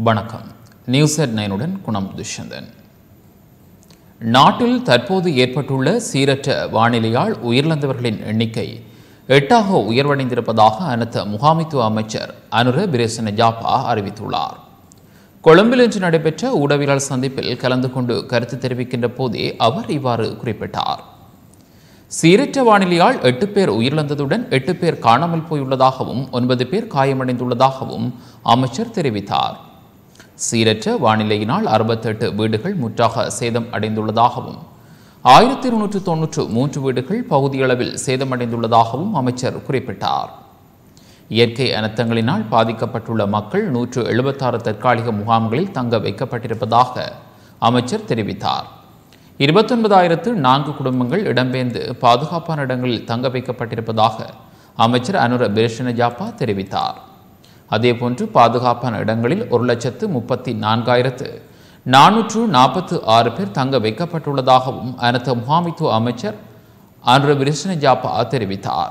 வணக்கம் news at நைனுடன் குணம் துஷ்யந்தன் நாட்டில் தற்போது ஏற்பட்டுள்ள சீரற்ற வானிலையால் உயிரிழந்தவர்களின் எண்ணிக்கை எட்டாக உயர்வடைந்திருப்பதாக அனர்த்த முகாமைத்துவ அமைச்சர் அனுர பிரேசன ஜாப்பா அறிவித்துள்ளார் கொழும்பில் இன்று நடைபெற்ற ஊடகவியலாளர் சந்திப்பில் கலந்து கொண்டு கருத்து தெரிவிக்கின்ற போதே அவர் இவ்வாறு குறிப்பிட்டார் சீரற்ற வானிலையால் எட்டு பேர் உயிரிழந்ததுடன் எட்டு பேர் காணாமல் போயுள்ளதாகவும் ஒன்பது பேர் காயமடைந்துள்ளதாகவும் அமைச்சர் தெரிவித்தார் சீரற்ற வானிலையினால் அறுபத்தெட்டு வீடுகள் முற்றாக சேதம் அடைந்துள்ளதாகவும் ஆயிரத்தி இருநூற்று தொன்னூற்று மூன்று வீடுகள் பகுதியளவில் சேதமடைந்துள்ளதாகவும் அமைச்சர் குறிப்பிட்டார் இயற்கை அனர்த்தங்களினால் பாதிக்கப்பட்டுள்ள மக்கள் நூற்று எழுபத்தாறு தற்காலிக முகாம்களில் தங்க வைக்கப்பட்டிருப்பதாக அமைச்சர் தெரிவித்தார் இருபத்தொன்பதாயிரத்து நான்கு குடும்பங்கள் இடம்பெயர்ந்து பாதுகாப்பான இடங்களில் தங்க வைக்கப்பட்டிருப்பதாக அமைச்சர் அனுர பிரேஷன ஜாப்பா தெரிவித்தார் அதேபோன்று பாதுகாப்பான இடங்களில் ஒரு லட்சத்து முப்பத்தி நான்காயிரத்து நானூற்று நாற்பத்து ஆறு பேர் தங்க வைக்கப்பட்டுள்ளதாகவும் அனர்த்த முகாமைத்துவ அமைச்சர் அனுர பிரேஷன ஜாப்பா தெரிவித்தார்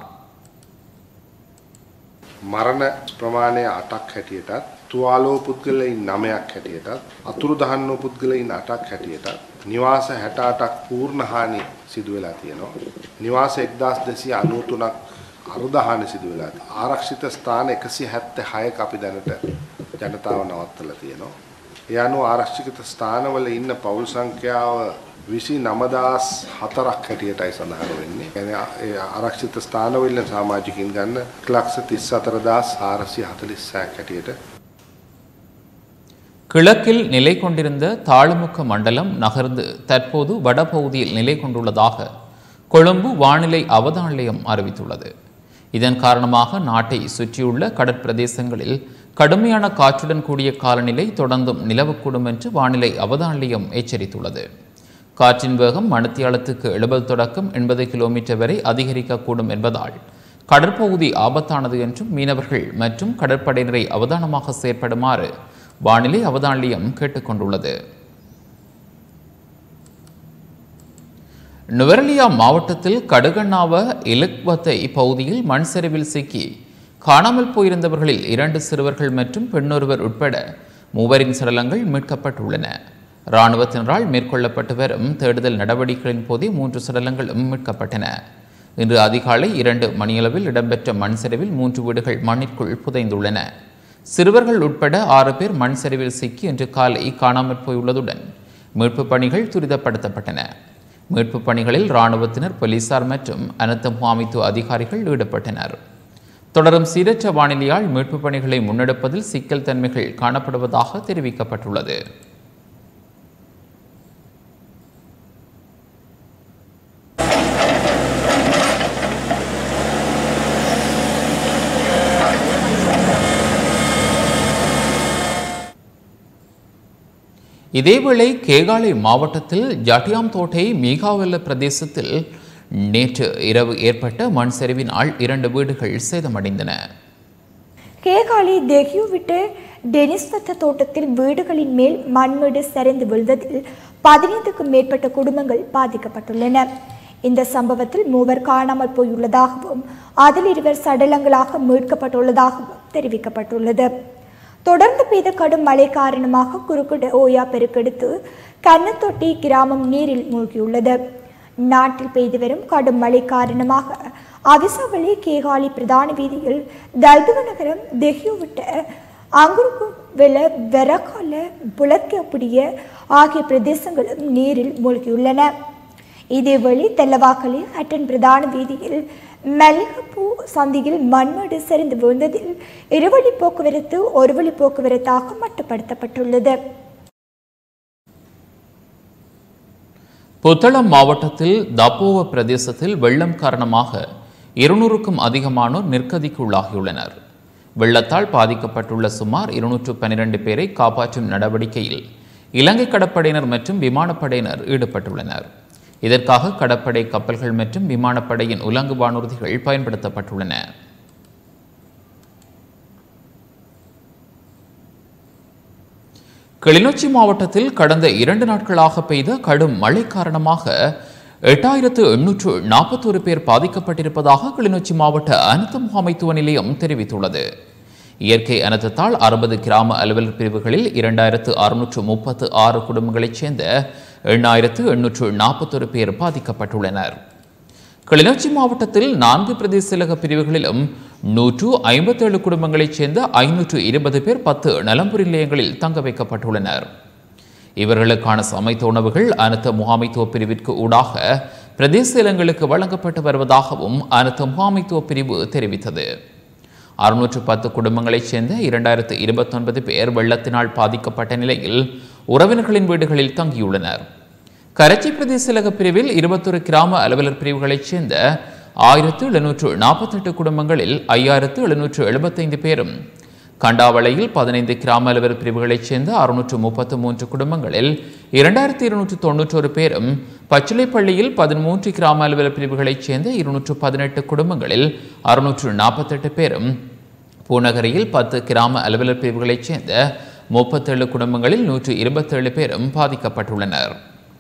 මරණ ප්‍රමාණය අටක් හැටියටත් තුවාලෝ පුද්ගලයින් නමයක් හැටියටත් අතුරු දහන්නෝ පුද්ගලයින් අටක් හැටියටත් නිවාස හැට අටක් පූර්ණ හානි සිදුවෙලා තියෙනවා. නිවාස එක්දස් දෙසි අනුතුනක් අරුදහානි සිදුවෙලා තියෙනවා. ආරක්ෂිත ස්ථාන එකසි හැත්ත හයක අපි දැනට ජනතාව නවත්තල තියෙනවා. ඒ අනුව ආරක්ෂිත ස්ථානවල ඉන්න පවුල් සංඛ්‍යාව විසි නමදස් හතරක් හැටියටයි සඳහන වෙන්නේ ගැන ආරක්ෂිත ස්ථානවල්ල සාමාජිකින් ගන්න ලක්ෂ තිස් අතරදස් ආරසි හතලිස් සෑක් හැටියට கிழக்கில் நிலை கொண்டிருந்த தாழ்முக்க மண்டலம் நகர்ந்து தற்போது வடபகுதியில் நிலை கொண்டுள்ளதாக கொழும்பு வானிலை அவதான நிலையம் அறிவித்துள்ளது இதன் காரணமாக நாட்டை சுற்றியுள்ள கடற்பிரதேசங்களில் கடுமையான காற்றுடன் கூடிய காலநிலை தொடர்ந்தும் நிலவக்கூடும் என்று வானிலை அவதான நிலையம் எச்சரித்துள்ளது காற்றின் வேகம் மணித்தியாலத்துக்கு எழுபது தொடக்கம் எண்பது கிலோமீட்டர் வரை அதிகரிக்கக்கூடும் என்பதால் கடற்பகுதி ஆபத்தானது என்றும் மீனவர்கள் மற்றும் கடற்படையினரை அவதானமாக செயற்படுமாறு வானிலை அவதான நிலையம் கேட்டுக்கொண்டுள்ளது நுவரலியா மாவட்டத்தில் கடுகண்ணாவ இலக்வத்தை பகுதியில் மண் சரிவில் சிக்கி காணாமல் போயிருந்தவர்களில் இரண்டு சிறுவர்கள் மற்றும் பெண்ணொருவர் உட்பட மூவரின் சடலங்கள் மீட்கப்பட்டுள்ளன இராணுவத்தினரால் மேற்கொள்ளப்பட்டு வரும் தேடுதல் நடவடிக்கைகளின் போதே மூன்று சடலங்களும் மீட்கப்பட்டன இன்று அதிகாலை இரண்டு மணியளவில் இடம்பெற்ற மண் சரிவில் மூன்று வீடுகள் மண்ணிற்குள் புதைந்துள்ளன சிறுவர்கள் உட்பட ஆறு பேர் மண் சரிவில் சிக்கி இன்று காலை காணாமற் போயுள்ளதுடன் மீட்புப் பணிகள் துரிதப்படுத்தப்பட்டன மீட்புப் பணிகளில் இராணுவத்தினர் போலீசார் மற்றும் அனர்த்த முகாமைத்துவ அதிகாரிகள் ஈடுபட்டனர் தொடரும் சீரற்ற வானிலையால் மீட்புப் பணிகளை முன்னெடுப்பதில் சிக்கல் தன்மைகள் காணப்படுவதாக தெரிவிக்கப்பட்டுள்ளது இதேவேளை கேகாலை மாவட்டத்தில் ஜட்டியாம் தோட்டை மீகாவெல்ல பிரதேசத்தில் நேற்று இரவு ஏற்பட்ட மண் சரிவினால் இரண்டு வீடுகள் சேதமடைந்தன கேகாலி தெஹியூவிட்டு டெனிஸ்வத்த தோட்டத்தில் வீடுகளின் மேல் மண்மேடு சரிந்து விழுந்ததில் பதினைந்துக்கும் மேற்பட்ட குடும்பங்கள் பாதிக்கப்பட்டுள்ளன இந்த சம்பவத்தில் மூவர் காணாமல் போயுள்ளதாகவும் அதில் இருவர் சடலங்களாக மீட்கப்பட்டுள்ளதாகவும் தெரிவிக்கப்பட்டுள்ளது தொடர்ந்து பெய்த கடும் மழை காரணமாக குறுக்குட ஓயா பெருக்கெடுத்து கண்ணத்தொட்டி கிராமம் நீரில் மூழ்கியுள்ளது நாட்டில் பெய்து வரும் கடும் மழை காரணமாக அவிசவளி கேகாலி பிரதான வீதியில் தல்துவ நகரம் தெஹியுவிட்ட அங்குருக்கு வெல வெரகால புலக்கப்புடிய ஆகிய பிரதேசங்களும் நீரில் மூழ்கியுள்ளன இதேவேளை தெல்லவாக்கலி ஹட்டன் பிரதான வீதியில் மல்லிகப்பூ சந்தியில் மண்மேடு சரிந்து விழுந்ததில் இருவழி போக்குவரத்து ஒரு வழி போக்குவரத்தாக மட்டுப்படுத்தப்பட்டுள்ளது புத்தளம் மாவட்டத்தில் தப்போவ பிரதேசத்தில் வெள்ளம் காரணமாக இருநூறுக்கும் அதிகமானோர் நிற்கதிக்குள்ளாகியுள்ளனர் வெள்ளத்தால் பாதிக்கப்பட்டுள்ள சுமார் இருநூற்று பன்னிரண்டு பேரை காப்பாற்றும் நடவடிக்கையில் இலங்கை கடற்படையினர் மற்றும் விமானப்படையினர் ஈடுபட்டுள்ளனர் இதற்காக கடற்படை கப்பல்கள் மற்றும் விமானப்படையின் உலங்கு வானூர்திகள் பயன்படுத்தப்பட்டுள்ளன கிளிநொச்சி மாவட்டத்தில் கடந்த இரண்டு நாட்களாக பெய்த கடும் மழை காரணமாக எட்டாயிரத்து எண்ணூற்று நாற்பத்தோரு பேர் பாதிக்கப்பட்டிருப்பதாக கிளிநொச்சி மாவட்ட அனைத்து முகாமைத்துவ நிலையம் தெரிவித்துள்ளது இயற்கை அனர்த்தத்தால் அறுபது கிராம அலுவலர் பிரிவுகளில் இரண்டாயிரத்து அறுநூற்று முப்பத்து ஆறு குடும்பங்களைச் சேர்ந்த எண்ணாயிரத்து எண்ணூற்று நாற்பத்தொரு பேர் பாதிக்கப்பட்டுள்ளனர் கிளிநொச்சி மாவட்டத்தில் நான்கு பிரதேச செயலக பிரிவுகளிலும் நூற்று ஐம்பத்தேழு குடும்பங்களைச் சேர்ந்த ஐநூற்று இருபது பேர் பத்து நலம்புரி நிலையங்களில் தங்க வைக்கப்பட்டுள்ளனர் இவர்களுக்கான சமைத்த உணவுகள் அனைத்து முகாமைத்துவ பிரிவிற்கு ஊடாக பிரதேச செயலங்களுக்கு வழங்கப்பட்டு வருவதாகவும் அனைத்து முகாமைத்துவ பிரிவு தெரிவித்தது அறுநூற்று பத்து குடும்பங்களைச் சேர்ந்த இரண்டாயிரத்து இருபத்தொன்பது பேர் வெள்ளத்தினால் பாதிக்கப்பட்ட நிலையில் உறவினர்களின் வீடுகளில் தங்கியுள்ளனர் கரச்சி பிரதேச செயலக பிரிவில் இருபத்தொரு கிராம அலுவலர் பிரிவுகளைச் சேர்ந்த ஆயிரத்து எழுநூற்று நாற்பத்தெட்டு குடும்பங்களில் ஐயாயிரத்து எழுநூற்று எழுபத்தைந்து பேரும் கண்டாவளையில் பதினைந்து கிராம அலுவலர் பிரிவுகளைச் சேர்ந்த அறுநூற்று முப்பத்து மூன்று குடும்பங்களில் இரண்டாயிரத்தி இருநூற்று தொன்னூற்றொரு பேரும் பச்சிலைப்பள்ளியில் பதிமூன்று கிராம அலுவலர் பிரிவுகளைச் சேர்ந்த இருநூற்று பதினெட்டு குடும்பங்களில் அறுநூற்று நாற்பத்தெட்டு பேரும் பூநகரியில் பத்து கிராம அலுவலர் பிரிவுகளைச் சேர்ந்த முப்பத்தேழு குடும்பங்களில் நூற்று இருபத்தேழு பேரும் பாதிக்கப்பட்டுள்ளனர்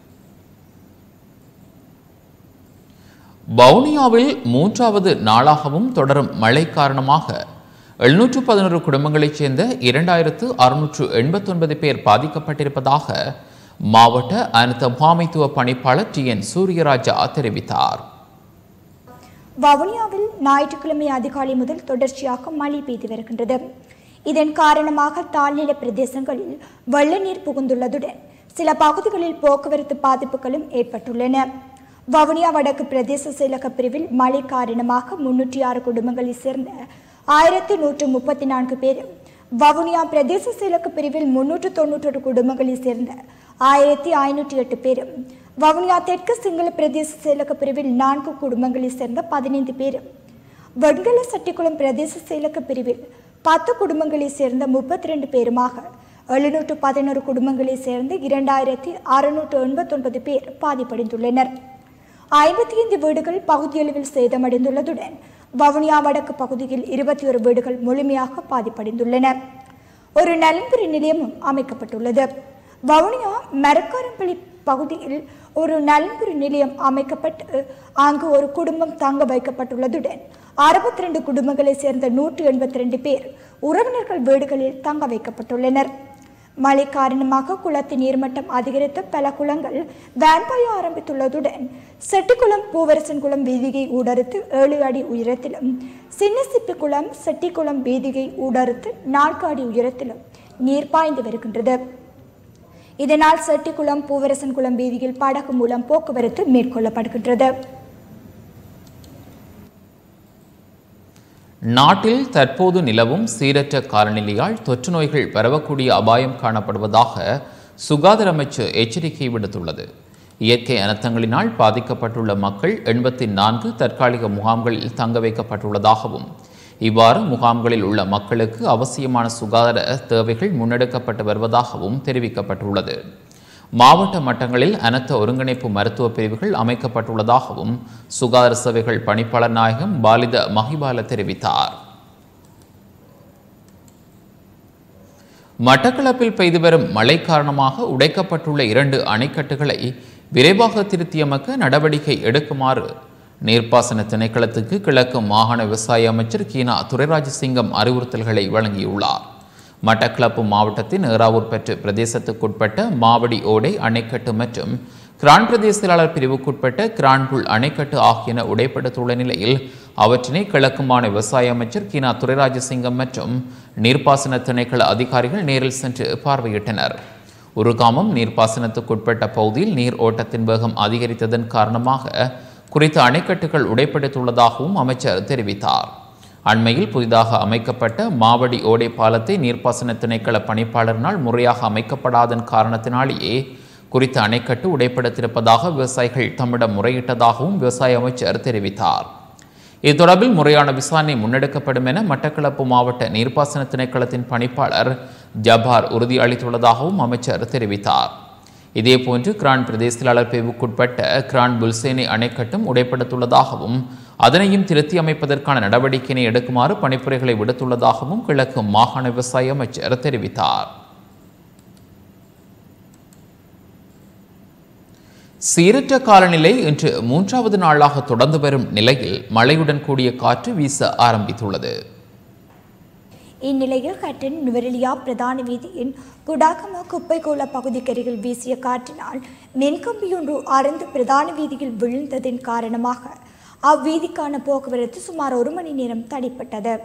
வவுனியாவில் மூன்றாவது நாளாகவும் தொடரும் மழை காரணமாக எழுநூற்று பதினோரு குடும்பங்களைச் சேர்ந்த இரண்டாயிரத்து அறுநூற்று எண்பத்தொன்பது பேர் பாதிக்கப்பட்டிருப்பதாக மாவட்ட அனைத்து முகாமைத்துவ பணிப்பாளர் டி என் சூரியராஜா தெரிவித்தார் வவுனியாவில் ஞாயிற்றுக்கிழமை அதிகாலை முதல் தொடர்ச்சியாக மழை பெய்து வருகின்றது இதன் காரணமாக தாழ்நில பிரதேசங்களில் வெள்ள நீர் புகுந்துள்ளதுடன் சில பகுதிகளில் போக்குவரத்து பாதிப்புகளும் ஏற்பட்டுள்ளன வவுனியா வடக்கு பிரதேச செயலக பிரிவில் மழை காரணமாக முன்னூற்றி ஆறு குடும்பங்களைச் சேர்ந்த ஆயிரத்தி நூற்று முப்பத்தி நான்கு பேரும் வவுனியா பிரதேச செயலக பிரிவில் முன்னூற்று தொன்னூற்றொரு குடும்பங்களைச் சேர்ந்த ஆயிரத்தி ஐநூற்றி எட்டு பேரும் வவுனியா தெற்கு சிங்கள பிரதேச செயலக பிரிவில் நான்கு குடும்பங்களைச் சேர்ந்த பதினைந்து பேரும் வெண்கல சட்டிக்குளம் பிரதேச செயலக பிரிவில் பத்து குடும்பங்களைச் சேர்ந்த முப்பத்தி ரெண்டு பேருமாக எழுநூற்று பதினோரு குடும்பங்களைச் சேர்ந்த இரண்டாயிரத்தி அறுநூற்று எண்பத்தொன்பது பேர் பாதிப்படைந்துள்ளனர் ஐம்பத்தி ஐந்து வீடுகள் பகுதியளவில் சேதமடைந்துள்ளதுடன் வவுனியா வடக்கு பகுதியில் இருபத்தி ஒரு வீடுகள் முழுமையாக பாதிப்படைந்துள்ளன ஒரு நலன்புரி நிலையமும் அமைக்கப்பட்டுள்ளது வவுனியா மரக்காரம்பள்ளி பகுதியில் ஒரு நலன்புரி நிலையம் அமைக்கப்பட்டு அங்கு ஒரு குடும்பம் தங்க வைக்கப்பட்டுள்ளதுடன் அறுபத்தி ரெண்டு குடும்பங்களைச் சேர்ந்த நூற்று எண்பத்தி ரெண்டு பேர் உறவினர்கள் வீடுகளில் தங்க வைக்கப்பட்டுள்ளனர் மழை காரணமாக குளத்தின் நீர்மட்டம் அதிகரித்து பல குளங்கள் வேன்பாய ஆரம்பித்துள்ளதுடன் செட்டிக்குளம் பூவரசன் குளம் வீதிகை ஊடறுத்து ஏழு அடி உயரத்திலும் சின்னசிப்பி குளம் செட்டிக்குளம் வீதிகை ஊடறுத்து நான்கு அடி உயரத்திலும் நீர் பாய்ந்து வருகின்றது இதனால் செட்டிக்குளம் பூவரசன் குளம் வீதியில் படகு மூலம் போக்குவரத்து மேற்கொள்ளப்படுகின்றது நாட்டில் தற்போது நிலவும் சீரற்ற காலநிலையால் தொற்று நோய்கள் பரவக்கூடிய அபாயம் காணப்படுவதாக சுகாதார அமைச்சு எச்சரிக்கை விடுத்துள்ளது இயற்கை அனர்த்தங்களினால் பாதிக்கப்பட்டுள்ள மக்கள் எண்பத்தி நான்கு தற்காலிக முகாம்களில் தங்க வைக்கப்பட்டுள்ளதாகவும் இவ்வாறு முகாம்களில் உள்ள மக்களுக்கு அவசியமான சுகாதார தேவைகள் முன்னெடுக்கப்பட்டு வருவதாகவும் தெரிவிக்கப்பட்டுள்ளது மாவட்ட மட்டங்களில் அனைத்து ஒருங்கிணைப்பு மருத்துவ பிரிவுகள் அமைக்கப்பட்டுள்ளதாகவும் சுகாதார சேவைகள் பணிப்பாளர் நாயகம் பாலித மஹிபால தெரிவித்தார் மட்டக்களப்பில் பெய்து வரும் மழை காரணமாக உடைக்கப்பட்டுள்ள இரண்டு அணைக்கட்டுகளை விரைவாக திருத்தியமைக்க நடவடிக்கை எடுக்குமாறு நீர்ப்பாசன திணைக்களத்துக்கு கிழக்கு மாகாண விவசாய அமைச்சர் கீனா துரைராஜசிங்கம் அறிவுறுத்தல்களை வழங்கியுள்ளார் மட்டக்களப்பு மாவட்டத்தின் ஏறாவூர் பெற்று பிரதேசத்துக்குட்பட்ட மாவடி ஓடை அணைக்கட்டு மற்றும் கிரான் பிரதேச செயலாளர் பிரிவுக்குட்பட்ட கிரான்புல் அணைக்கட்டு ஆகியன உடைப்படுத்தியுள்ள நிலையில் அவற்றினை கிழக்குமான விவசாய அமைச்சர் கீனா துரைராஜசிங்கம் மற்றும் நீர்ப்பாசன திணைக்கள அதிகாரிகள் நேரில் சென்று பார்வையிட்டனர் உருகாமம் நீர்ப்பாசனத்துக்குட்பட்ட பகுதியில் நீர் ஓட்டத்தின் வேகம் அதிகரித்ததன் காரணமாக குறித்த அணைக்கட்டுகள் உடைப்படுத்தியுள்ளதாகவும் அமைச்சர் தெரிவித்தார் அண்மையில் புதிதாக அமைக்கப்பட்ட மாவடி ஓடை பாலத்தை நீர்ப்பாசன திணைக்கள பணிப்பாளரினால் முறையாக அமைக்கப்படாதன் காரணத்தினாலேயே குறித்த அணைக்கட்டு உடைப்படுத்தியிருப்பதாக விவசாயிகள் தம்மிடம் முறையிட்டதாகவும் விவசாய அமைச்சர் தெரிவித்தார் இது தொடர்பில் முறையான விசாரணை முன்னெடுக்கப்படும் என மட்டக்களப்பு மாவட்ட நீர்ப்பாசன திணைக்களத்தின் பணிப்பாளர் ஜபார் உறுதியளித்துள்ளதாகவும் அமைச்சர் தெரிவித்தார் இதேபோன்று கிரான் பிரதேச செயலாளர் பிரிவுக்குட்பட்ட கிரான் புல்சேனை அணைக்கட்டும் உடைப்படுத்துள்ளதாகவும் அதனையும் திருத்தி அமைப்பதற்கான நடவடிக்கையினை எடுக்குமாறு பணிப்புரைகளை விடுத்துள்ளதாகவும் கிழக்கு மாகாண விவசாய அமைச்சர் தெரிவித்தார் சீரற்ற காலநிலை இன்று மூன்றாவது நாளாக தொடர்ந்து வரும் நிலையில் மழையுடன் கூடிய காற்று வீச ஆரம்பித்துள்ளது இந்நிலையில் ஹட்டன் நுவரெலியா பிரதான வீதியின் குடாகம குப்பைகோள பகுதிக்கருகில் வீசிய காற்றினால் மின்கம்பியொன்று அறுந்து பிரதான வீதியில் விழுந்ததின் காரணமாக அவ்வீதிக்கான போக்குவரத்து சுமார் ஒரு மணி நேரம் தடைப்பட்டது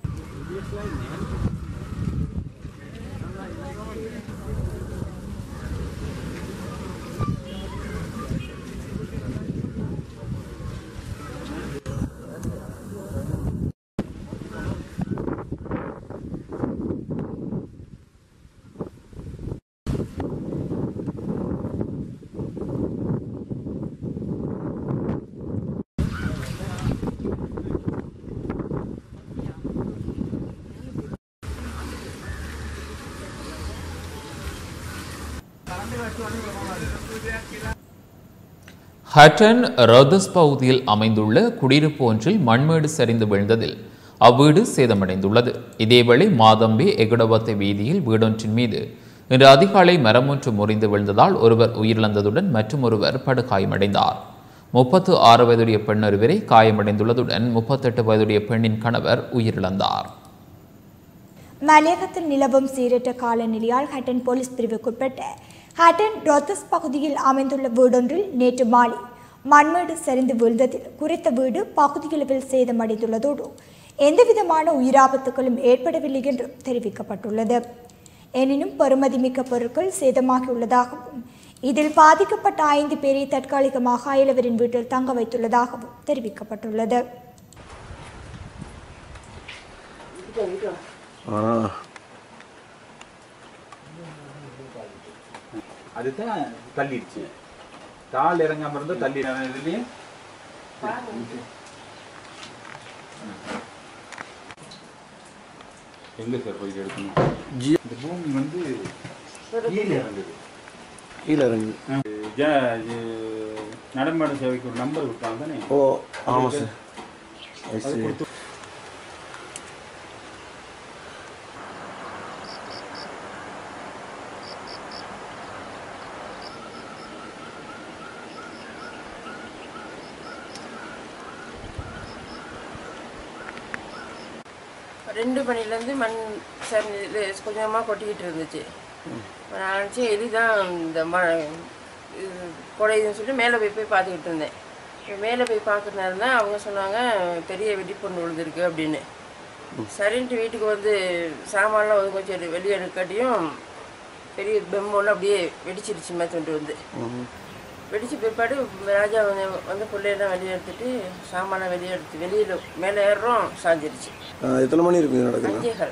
ஹட்டன் ரோதஸ் பகுதியில் அமைந்துள்ள குடியிருப்பு ஒன்றில் மண்மேடு சரிந்து விழுந்ததில் அவ்வீடு சேதமடைந்துள்ளது இதேவேளை மாதம்பே எகுடவத்தை வீதியில் வீடொன்றின் மீது இன்று அதிகாலை மரம் ஒன்று முறிந்து விழுந்ததால் ஒருவர் உயிரிழந்ததுடன் மற்றும் ஒருவர் படுகாயமடைந்தார் முப்பத்து ஆறு வயதுடைய பெண் ஒருவரை காயமடைந்துள்ளதுடன் முப்பத்தெட்டு வயதுடைய பெண்ணின் கணவர் உயிரிழந்தார் மலையகத்தில் நிலவும் சீரற்ற காலநிலையால் ஹட்டன் போலீஸ் பிரிவுக்குட்பட்ட ஹட்டன் ரோத்தஸ் பகுதியில் அமைந்துள்ள வீடொன்றில் நேற்று மாலை மண்மேடு சரிந்து விழுந்ததில் குறித்த வீடு பகுதியளவில் சேதமடைந்துள்ளதோடு எந்தவிதமான உயிராபத்துகளும் ஏற்படவில்லை என்றும் தெரிவிக்கப்பட்டுள்ளது எனினும் பெறுமதிமிக்க பொருட்கள் சேதமாகியுள்ளதாகவும் இதில் பாதிக்கப்பட்ட ஐந்து பேரை தற்காலிகமாக அயலவரின் வீட்டில் தங்க வைத்துள்ளதாகவும் தெரிவிக்கப்பட்டுள்ளது அதுதான் தள்ளிடுச்சு கால் இறங்காம இருந்தா தள்ளி இதுலயே எங்க சார் போய் எடுக்கணும் இந்த பூமி வந்து கீழே இறங்குது கீழே இறங்கி ஜ- இது நடமாடும் சேவைக்கு ஒரு நம்பர் விட்டாங்க தானே ஓ ஆமாம் சார் I அது see. கொடுத்து ரெண்டு மணிலேருந்து மண் சரி இது கொஞ்சமாக கொட்டிக்கிட்டு இருந்துச்சு நான் நினச்சேன் எலிதான் இந்த ம இது குறையுதுன்னு சொல்லி மேலே போய் போய் பார்த்துக்கிட்டு இருந்தேன் இப்ப மேலே போய் பார்க்குற நேரம் தான் அவங்க சொன்னாங்க பெரிய வெடிப்பொண்ணு விழுந்திருக்கு அப்படின்னு சரின்ட்டு வீட்டுக்கு வந்து சாமான்லாம் ஒதுங்க வச்சு வெளியே எடுக்காட்டியும் பெரிய பெம் ஒன்று அப்படியே வெடிச்சிருச்சு மேற்கொண்டு வந்து வெடிச்சு பிற்பாடு ராஜா வந்து வந்து பிள்ளையெல்லாம் வெளியே எடுத்துட்டு சாமானை வெளியே எடுத்து வெளியில் மேலே ஏறுறோம் சாஞ்சிருச்சு ஆ, எத்தனை மணி இருக்கு இது நடக்குது அஞ்சேகால்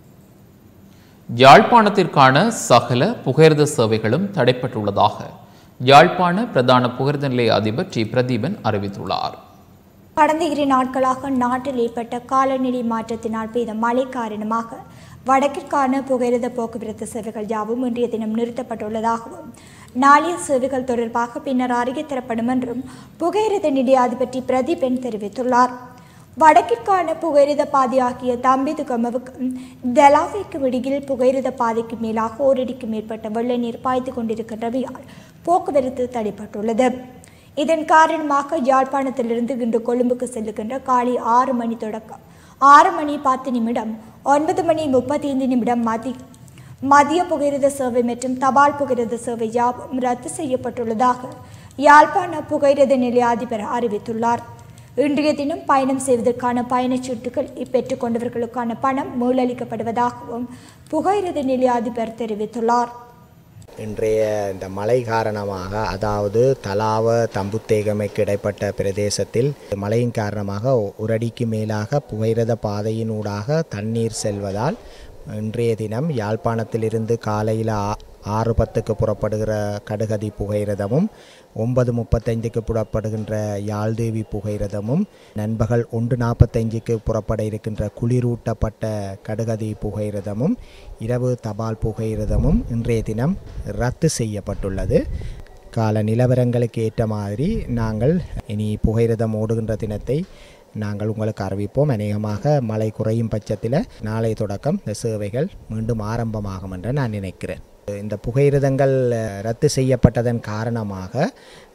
யாழ்ப்பாணத்திற்கான சகல புகையிரத சேவைகளும் தடைப்பட்டுள்ளதாக யாழ்ப்பாண பிரதான புகையிரத நிலைய அதிபர் டி பிரதீபன் அறிவித்துள்ளார் கடந்த இரு நாட்களாக நாட்டில் ஏற்பட்ட காலநிலை மாற்றத்தினால் பெய்த மழை காரணமாக வடக்கிற்கான புகையிரத போக்குவரத்து சேவைகள் யாவும் இன்றைய தினம் நிறுத்தப்பட்டுள்ளதாகவும் நாளைய சேவைகள் தொடர்பாக பின்னர் அறிக்கை தரப்படும் என்றும் புகையிரத நிலைய அதிபர் டி பிரதீபன் தெரிவித்துள்ளார் வடக்கிற்கான புகையிரத பாதையாகிய தம்பிதுகமவுக்கும் தெலாவிக்கும் இடையில் புகையிரத பாதைக்கு மேலாக ஓரடிக்கு மேற்பட்ட வெள்ள நீர் பாய்ந்து கொண்டிருக்கின்றவையால் போக்குவரத்து தடைப்பட்டுள்ளது இதன் காரணமாக யாழ்ப்பாணத்திலிருந்து இன்று கொழும்புக்கு செல்லுகின்ற காலை ஆறு மணி தொடக்கம் ஆறு மணி பத்து நிமிடம் ஒன்பது மணி முப்பத்தி ஐந்து நிமிடம் மதி மதிய புகையிரத சேவை மற்றும் தபால் புகையிரத சேவை யாவும் ரத்து செய்யப்பட்டுள்ளதாக யாழ்ப்பாண புகையிரத நிலைய அதிபர் அறிவித்துள்ளார் இன்றைய தினம் பயணம் செய்வதற்கான பயணச்சீட்டுகள் பெற்றுக் கொண்டவர்களுக்கான பணம் மீளளிக்கப்படுவதாகவும் புகையிரத நிலைய அதிபர் தெரிவித்துள்ளார் இன்றைய இந்த மழை காரணமாக அதாவது தலாவ தம்புத்தேகமைக்கு இடைப்பட்ட பிரதேசத்தில் மழையின் காரணமாக ஒரு அடிக்கு மேலாக புகையிரத பாதையினூடாக தண்ணீர் செல்வதால் இன்றைய தினம் யாழ்ப்பாணத்திலிருந்து காலையில் ஆ- ஆறு பத்துக்கு புறப்படுகிற கடுகதி புகையிரதமும் ஒன்பது முப்பத்தைந்துக்கு புறப்படுகின்ற யாழ்தேவி புகையிரதமும் நண்பகல் ஒன்று நாற்பத்தைந்துக்கு புறப்பட இருக்கின்ற குளிரூட்டப்பட்ட கடுகதி புகையிரதமும் இரவு தபால் புகையிரதமும் இன்றைய தினம் ரத்து செய்யப்பட்டுள்ளது கால நிலவரங்களுக்கு ஏற்ற மாதிரி நாங்கள் இனி புகையிரதம் ஓடுகின்ற தினத்தை நாங்கள் உங்களுக்கு அறிவிப்போம் அநேகமாக மழை குறையும் பட்சத்தில் நாளை தொடக்கம் இந்த சேவைகள் மீண்டும் ஆரம்பமாகும் என்று நான் நினைக்கிறேன் இந்த புகையிரதங்கள் அஹ், ரத்து செய்யப்பட்டதன் காரணமாக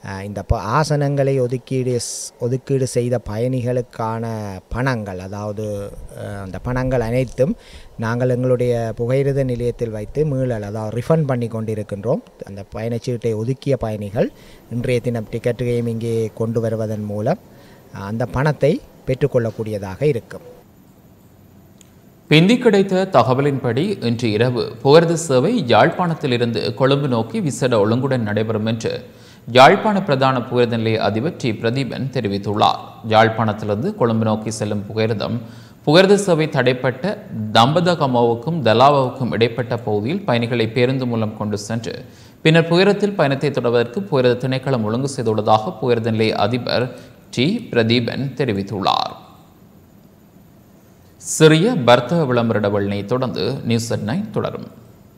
அஹ், இந்த ப ஆசனங்களை ஒதுக்கீடு ஸ்- ஒதுக்கீடு செய்த பயணிகளுக்கான பணங்கள் அதாவது அஹ், அந்த பணங்கள் அனைத்தும் நாங்கள் எங்களுடைய புகையிரத நிலையத்தில் வைத்து மீளல் அதாவது ரிஃபண்ட் பண்ணி கொண்டிருக்கின்றோம் அந்த பயணச்சீட்டை ஒதுக்கிய பயணிகள் இன்றைய தினம் டிக்கெட்டுகளையும் இங்கே கொண்டு வருவதன் மூலம் அஹ், அந்த பணத்தை பெற்றுக்கொள்ளக்கூடியதாக இருக்கும் பிந்தி கிடைத்த தகவலின்படி இன்று இரவு புகர்து சேவை யாழ்ப்பாணத்திலிருந்து கொழும்பு நோக்கி விசேட ஒழுங்குடன் நடைபெறும் என்று யாழ்ப்பாண பிரதான புகையிரத நிலைய அதிபர் டி பிரதீபன் தெரிவித்துள்ளார் யாழ்ப்பாணத்திலிருந்து கொழும்பு நோக்கி செல்லும் புகையிரதம் புகையிரத சேவை தடைப்பட்ட தம்பதகமோவுக்கும் தலாவாவுக்கும் இடைப்பட்ட பகுதியில் பயணிகளை பேருந்து மூலம் கொண்டு சென்று பின்னர் புகையிரத்தில் பயணத்தை தொடர்வதற்கு புகையிரத திணைக்களம் ஒழுங்கு செய்துள்ளதாக புகையிரத நிலைய அதிபர் டி பிரதீபன் தெரிவித்துள்ளார் சிறிய வர்த்தக விளம்பர இடைவெளியை தொடர்ந்து நியூஸ் அட் நைன் தொடரும்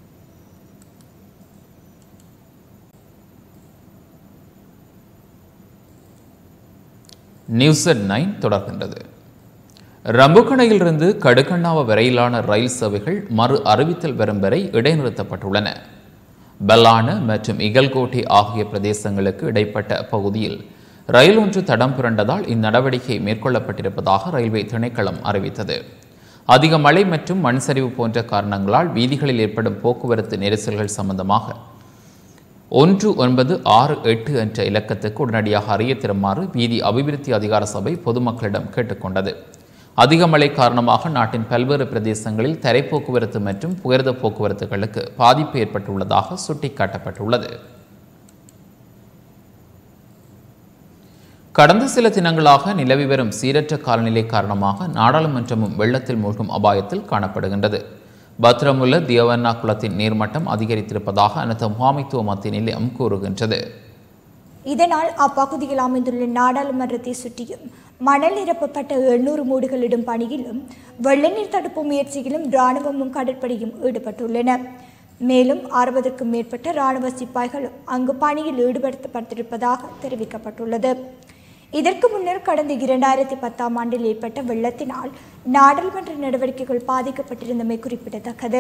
நியூஸ் அட் நைன் தொடர்கின்றது ரம்புக்கணையிலிருந்து கடுக்கண்ணாவ வரையிலான ரயில் சேவைகள் மறு அறிவித்தல் வரும் வரை இடைநிறுத்தப்பட்டுள்ளன பெல்லான மற்றும் இகல்கோட்டை ஆகிய பிரதேசங்களுக்கு இடைப்பட்ட பகுதியில் ரயில் ஒன்று தடம் புரண்டதால் இந்நடவடிக்கை மேற்கொள்ளப்பட்டிருப்பதாக ரயில்வே திணைக்களம் அறிவித்தது அதிக மழை மற்றும் மண் சரிவு போன்ற காரணங்களால் வீதிகளில் ஏற்படும் போக்குவரத்து நெரிசல்கள் சம்பந்தமாக ஒன்று ஒன்பது ஆறு எட்டு என்ற இலக்கத்துக்கு உடனடியாக அறிய தருமாறு வீதி அபிவிருத்தி அதிகார சபை பொதுமக்களிடம் கேட்டுக்கொண்டது அதிக மழை காரணமாக நாட்டின் பல்வேறு பிரதேசங்களில் தரை போக்குவரத்து மற்றும் புகையிரத போக்குவரத்துகளுக்கு பாதிப்பு ஏற்பட்டுள்ளதாக சுட்டிக்காட்டப்பட்டுள்ளது கடந்த சில தினங்களாக நிலவி வரும் சீரற்ற காலநிலை காரணமாக நாடாளுமன்றமும் வெள்ளத்தில் மூழ்கும் அபாயத்தில் காணப்படுகின்றது பத்ரமுல்ல தியவன்னா குளத்தின் நீர்மட்டம் அதிகரித்திருப்பதாக அனைத்து முகாமைத்துவ மத்திய நிலையம் கூறுகின்றது இதனால் அப்பகுதியில் அமைந்துள்ள நாடாளுமன்றத்தை சுற்றியும் மணல் நிரப்பப்பட்ட எண்ணூறு மூடுகளிடும் பணியிலும் வெள்ளநீர் தடுப்பு முயற்சியிலும் இராணுவமும் கடற்படையும் ஈடுபட்டுள்ளன மேலும் அறுபதுக்கும் மேற்பட்ட இராணுவ சிப்பாய்களும் அங்கு பணியில் ஈடுபடுத்தப்பட்டிருப்பதாக தெரிவிக்கப்பட்டுள்ளது இதற்கு முன்னர் கடந்த இரண்டாயிரத்தி பத்தாம் ஆண்டில் ஏற்பட்ட வெள்ளத்தினால் நாடாளுமன்ற நடவடிக்கைகள் பாதிக்கப்பட்டிருந்தமை குறிப்பிடத்தக்கது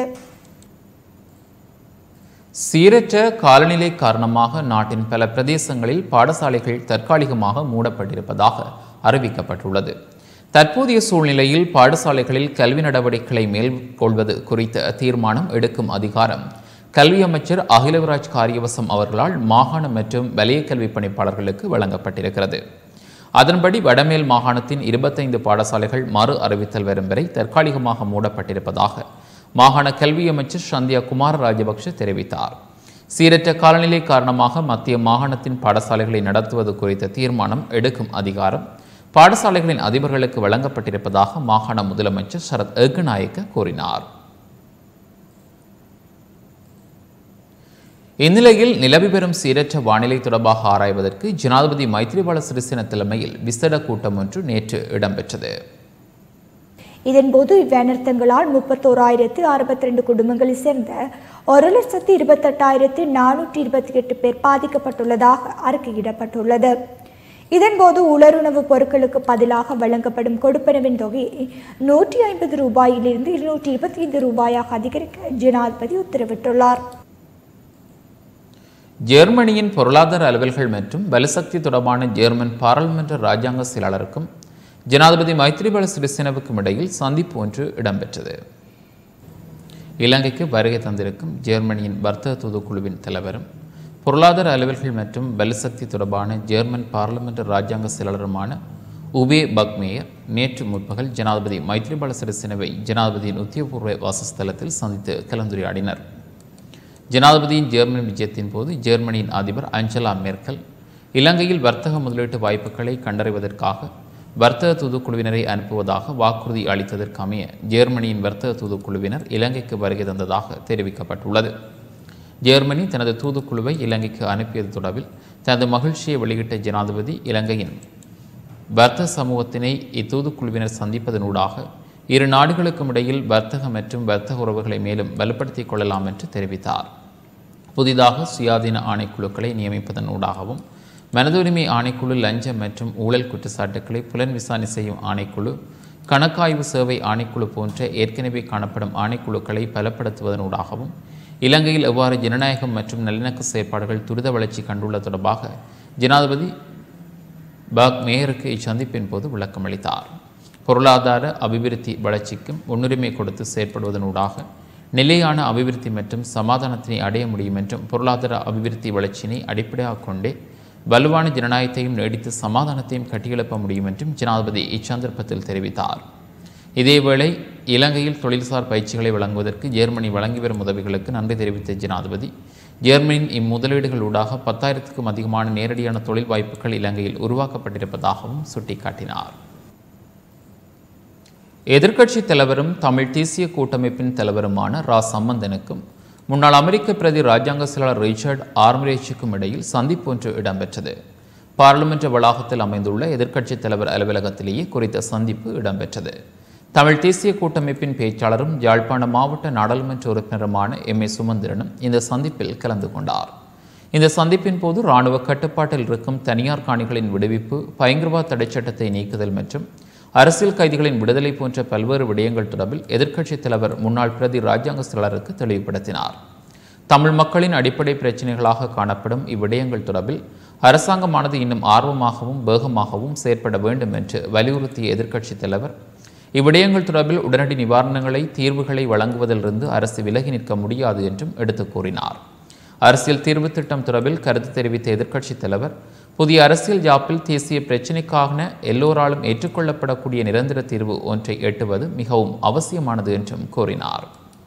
சீரற்ற காலநிலை காரணமாக நாட்டின் பல பிரதேசங்களில் பாடசாலைகள் தற்காலிகமாக மூடப்பட்டிருப்பதாக அறிவிக்கப்பட்டுள்ளது தற்போதைய சூழ்நிலையில் பாடசாலைகளில் கல்வி நடவடிக்கைகளை மேற்கொள்வது குறித்த தீர்மானம் எடுக்கும் அதிகாரம் கல்வி அமைச்சர் அகிலவராஜ் காரியவசம் அவர்களால் மாகாண மற்றும் வலய கல்வி பணிப்பாளர்களுக்கு வழங்கப்பட்டிருக்கிறது அதன்படி வடமேல் மாகாணத்தின் இருபத்தைந்து பாடசாலைகள் மறு அறிவித்தல் வரும் வரை தற்காலிகமாக மூடப்பட்டிருப்பதாக மாகாண கல்வி அமைச்சர் சந்தியா குமார ராஜபக்ஷ தெரிவித்தார் சீரற்ற காலநிலை காரணமாக மத்திய மாகாணத்தின் பாடசாலைகளை நடத்துவது குறித்த தீர்மானம் எடுக்கும் அதிகாரம் பாடசாலைகளின் அதிபர்களுக்கு வழங்கப்பட்டிருப்பதாக மாகாண முதலமைச்சர் சரத் ஏகநாயக்க கூறினார் இந்நிலையில் நிலவி வரும் சீரற்ற வானிலை தொடர்பாக ஆராய்வதற்கு ஜனாதிபதி மைத்ரிபால சிறிசேன தலைமையில் விசேட கூட்டம் ஒன்று நேற்று இடம்பெற்றது இதன்போது இவ்வனர்த்தங்களால் முப்பத்தோராயிரத்து அறுபத்தி ரெண்டு குடும்பங்களைச் சேர்ந்த ஒரு லட்சத்து இருபத்தெட்டாயிரத்து நானூற்றி இருபத்தி எட்டு பேர் பாதிக்கப்பட்டுள்ளதாக அறிக்கையிடப்பட்டுள்ளது இதன்போது உலருணவு பொருட்களுக்கு பதிலாக வழங்கப்படும் கொடுப்பனவின் தொகையை நூற்றி ஐம்பது ரூபாயிலிருந்து இருநூற்றி இருபத்தி ஐந்து ரூபாயாக அதிகரிக்க ஜனாதிபதி உத்தரவிட்டுள்ளார் ஜெர்மனியின் பொருளாதார அலுவல்கள் மற்றும் பலசக்தி தொடர்பான ஜெர்மன் பாராளுமன்ற ராஜாங்க செயலாளருக்கும் ஜனாதிபதி மைத்ரிபால சிறிசேனவுக்கும் இடையில் சந்திப்பு ஒன்று இடம்பெற்றது இலங்கைக்கு வருகை தந்திருக்கும் ஜெர்மனியின் வர்த்தக தூதுக்குழுவின் தலைவரும் பொருளாதார அலுவல்கள் மற்றும் பலசக்தி தொடர்பான ஜெர்மன் பாராளுமன்ற ராஜாங்க செயலாளருமான உபே பக்மேயர் நேற்று முற்பகல் ஜனாதிபதி மைத்ரிபால சிறிசேனவை ஜனாதிபதியின் உத்தியோகபூர்வ வாசஸ்தலத்தில் சந்தித்து கலந்துரையாடினர் ஜனாதிபதியின் ஜெர்மன் விஜயத்தின் போது ஜெர்மனியின் அதிபர் அஞ்சலா மேர்க்கல் இலங்கையில் வர்த்தக முதலீட்டு வாய்ப்புகளை கண்டறிவதற்காக வர்த்தக தூதுக்குழுவினரை அனுப்புவதாக வாக்குறுதி அளித்ததற்கு அமைய ஜெர்மனியின் வர்த்தக தூதுக்குழுவினர் இலங்கைக்கு வருகை தந்ததாக தெரிவிக்கப்பட்டுள்ளது ஜெர்மனி தனது தூதுக்குழுவை இலங்கைக்கு அனுப்பியது தொடர்பில் தனது மகிழ்ச்சியை வெளியிட்ட ஜனாதிபதி இலங்கையின் வர்த்தக சமூகத்தினை இத்தூதுக்குழுவினர் சந்திப்பதனூடாக இரு நாடுகளுக்கும் இடையில் வர்த்தக மற்றும் வர்த்தக உறவுகளை மேலும் வலுப்படுத்திக் கொள்ளலாம் என்று தெரிவித்தார் புதிதாக சுயாதீன ஆணைக்குழுக்களை நியமிப்பதன் ஊடாகவும் மனதுரிமை ஆணைக்குழு லஞ்சம் மற்றும் ஊழல் குற்றச்சாட்டுக்களை புலன் விசாரணை செய்யும் ஆணைக்குழு கணக்காய்வு சேவை ஆணைக்குழு போன்ற ஏற்கனவே காணப்படும் ஆணைக்குழுக்களை பலப்படுத்துவதனூடாகவும் இலங்கையில் எவ்வாறு ஜனநாயகம் மற்றும் நல்லிணக்க செயற்பாடுகள் துரித வளர்ச்சி கண்டுள்ள தொடர்பாக ஜனாதிபதி பாக் மேயருக்கு இச்சந்திப்பின் போது விளக்கமளித்தார் பொருளாதார அபிவிருத்தி வளர்ச்சிக்கும் முன்னுரிமை கொடுத்து செயற்படுவதனூடாக நிலையான அபிவிருத்தி மற்றும் சமாதானத்தினை அடைய முடியும் என்றும் பொருளாதார அபிவிருத்தி வளர்ச்சியினை அடிப்படையாக கொண்டே வலுவான ஜனநாயகத்தையும் நீடித்து சமாதானத்தையும் கட்டியெழுப்ப முடியும் என்றும் ஜனாதிபதி இச்சந்தர்ப்பத்தில் தெரிவித்தார் இதேவேளை இலங்கையில் தொழில்சார் பயிற்சிகளை வழங்குவதற்கு ஜெர்மனி வழங்கி வரும் உதவிகளுக்கு நன்றி தெரிவித்த ஜனாதிபதி ஜெர்மனியின் இம்முதலீடுகளூடாக பத்தாயிரத்துக்கும் அதிகமான நேரடியான தொழில் வாய்ப்புகள் இலங்கையில் உருவாக்கப்பட்டிருப்பதாகவும் சுட்டிக்காட்டினார் எதிர்க்கட்சித் தலைவரும் தமிழ் தேசிய கூட்டமைப்பின் தலைவருமான ரா சம்பந்தனுக்கும் முன்னாள் அமெரிக்க பிரதி ராஜாங்க செயலாளர் ரிச்சர்ட் ஆர்மரேஜுக்கும் இடையில் சந்திப்பு ஒன்று இடம்பெற்றது பாராளுமன்ற வளாகத்தில் அமைந்துள்ள எதிர்க்கட்சித் தலைவர் அலுவலகத்திலேயே குறித்த சந்திப்பு இடம்பெற்றது தமிழ் தேசிய கூட்டமைப்பின் பேச்சாளரும் யாழ்ப்பாண மாவட்ட நாடாளுமன்ற உறுப்பினருமான எம் ஏ சுமந்திரனும் இந்த சந்திப்பில் கலந்து கொண்டார் இந்த சந்திப்பின் போது இராணுவ கட்டுப்பாட்டில் இருக்கும் தனியார் காணிகளின் விடுவிப்பு பயங்கரவாத தடைச் சட்டத்தை நீக்குதல் மற்றும் அரசியல் கைதிகளின் விடுதலை போன்ற பல்வேறு விடயங்கள் தொடர்பில் எதிர்க்கட்சித் தலைவர் முன்னாள் பிரதி ராஜாங்க செயலாளருக்கு தெளிவுபடுத்தினார் தமிழ் மக்களின் அடிப்படை பிரச்சினைகளாக காணப்படும் இவ்விடயங்கள் தொடர்பில் அரசாங்கமானது இன்னும் ஆர்வமாகவும் வேகமாகவும் செயற்பட வேண்டும் என்று வலியுறுத்திய எதிர்க்கட்சித் தலைவர் இவ்விடயங்கள் தொடர்பில் உடனடி நிவாரணங்களை தீர்வுகளை வழங்குவதிலிருந்து அரசு விலகி நிற்க முடியாது என்றும் எடுத்துக் கூறினார் அரசியல் தீர்வு திட்டம் தொடர்பில் கருத்து தெரிவித்த எதிர்க்கட்சித் தலைவர் புதிய அரசியல் யாப்பில் தேசிய பிரச்சினைக்கான எல்லோராலும் ஏற்றுக்கொள்ளப்படக்கூடிய நிரந்தர தீர்வு ஒன்றை எட்டுவது மிகவும் அவசியமானது என்றும் கூறினார்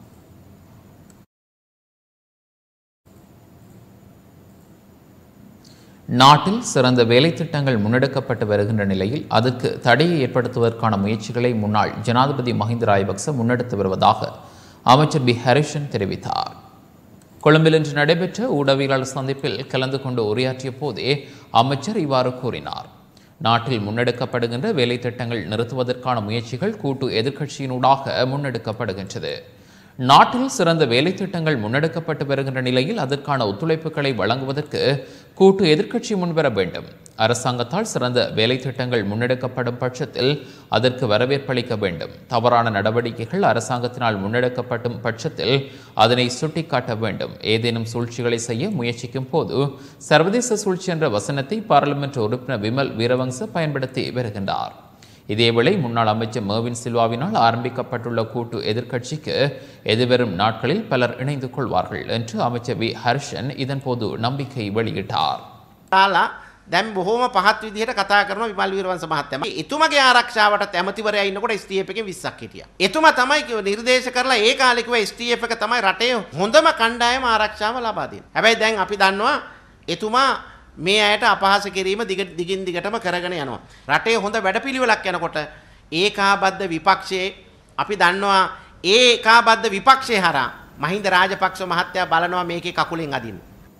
நாட்டில் சிறந்த வேலை திட்டங்கள் முன்னெடுக்கப்பட்டு வருகின்ற நிலையில் அதற்கு தடையை ஏற்படுத்துவதற்கான முயற்சிகளை முன்னாள் ஜனாதிபதி மஹிந்த ராயபக்ச முன்னெடுத்து வருவதாக அமைச்சர் பி ஹரிஷன் தெரிவித்தார் கொழும்பில் இன்று நடைபெற்ற ஊடகவியலாளர் சந்திப்பில் கலந்து கொண்டு உரையாற்றிய போதே அமைச்சர் இவ்வாறு கூறினார் நாட்டில் முன்னெடுக்கப்படுகின்ற வேலை திட்டங்கள் நிறுத்துவதற்கான முயற்சிகள் கூட்டு எதிர்க்கட்சியினூடாக முன்னெடுக்கப்படுகின்றது நாட்டில் சிறந்த வேலை திட்டங்கள் முன்னெடுக்கப்பட்டு வருகின்ற நிலையில் அதற்கான ஒத்துழைப்புகளை வழங்குவதற்கு கூட்டு எதிர்க்கட்சி முன்வர வேண்டும் அரசாங்கத்தால் சிறந்த வேலை திட்டங்கள் முன்னெடுக்கப்படும் பட்சத்தில் அதற்கு வரவேற்பளிக்க வேண்டும் தவறான நடவடிக்கைகள் அரசாங்கத்தினால் முன்னெடுக்கப்படும் பட்சத்தில் அதனை சுட்டிக்காட்ட வேண்டும் ஏதேனும் சூழ்ச்சிகளை செய்ய முயற்சிக்கும் போது சர்வதேச சூழ்ச்சி என்ற வசனத்தை பாராளுமன்ற உறுப்பினர் விமல் வீரவங்ச பயன்படுத்தி வருகின்றார் இதேவேளை முன்னாள் அமைச்சர் மேவின் சில்வாவினால் ஆரம்பிக்கப்பட்டுள்ள கூட்டு எதிர்க்கட்சிக்கு எதிர்வரும் நாட்களில் பலர் இணைந்து கொள்வார்கள் என்று அமைச்சர் வி ஹர்ஷன் இதன்போது நம்பிக்கை வெளியிட்டார் ලා දැම් බොහෝම පහත් විදිහට කතා කරන විමල් වීරවංශ මහත්තයම එතුමගේ ආරක්ෂාවට ඇමතිවරයා ඉන්නකොට STF එකෙන් 20ක් හිටියා. එතුමා තමයි කිව්ව නිර්දේශ කරලා ඒ කාලේ කිව්වා STF එක තමයි රටේ හොඳම කණ්ඩායම ආරක්ෂාව ලබා දෙන්නේ. හැබැයි දැන් අපි දන්නවා එතුමා මේ අයට අපහාස කිරීම දිග දිගින් දිගටම කරගෙන යනවා. රටේ හොඳ වැඩපිළිවෙලක් යනකොට ඒකාබද්ධ විපක්ෂයේ අපි දන්නවා ඒ ඒකාබද්ධ විපක්ෂය හරහා මහින්ද රාජපක්ෂ මහත්තයා බලනවා මේකේ කකුලෙන් අදින්න.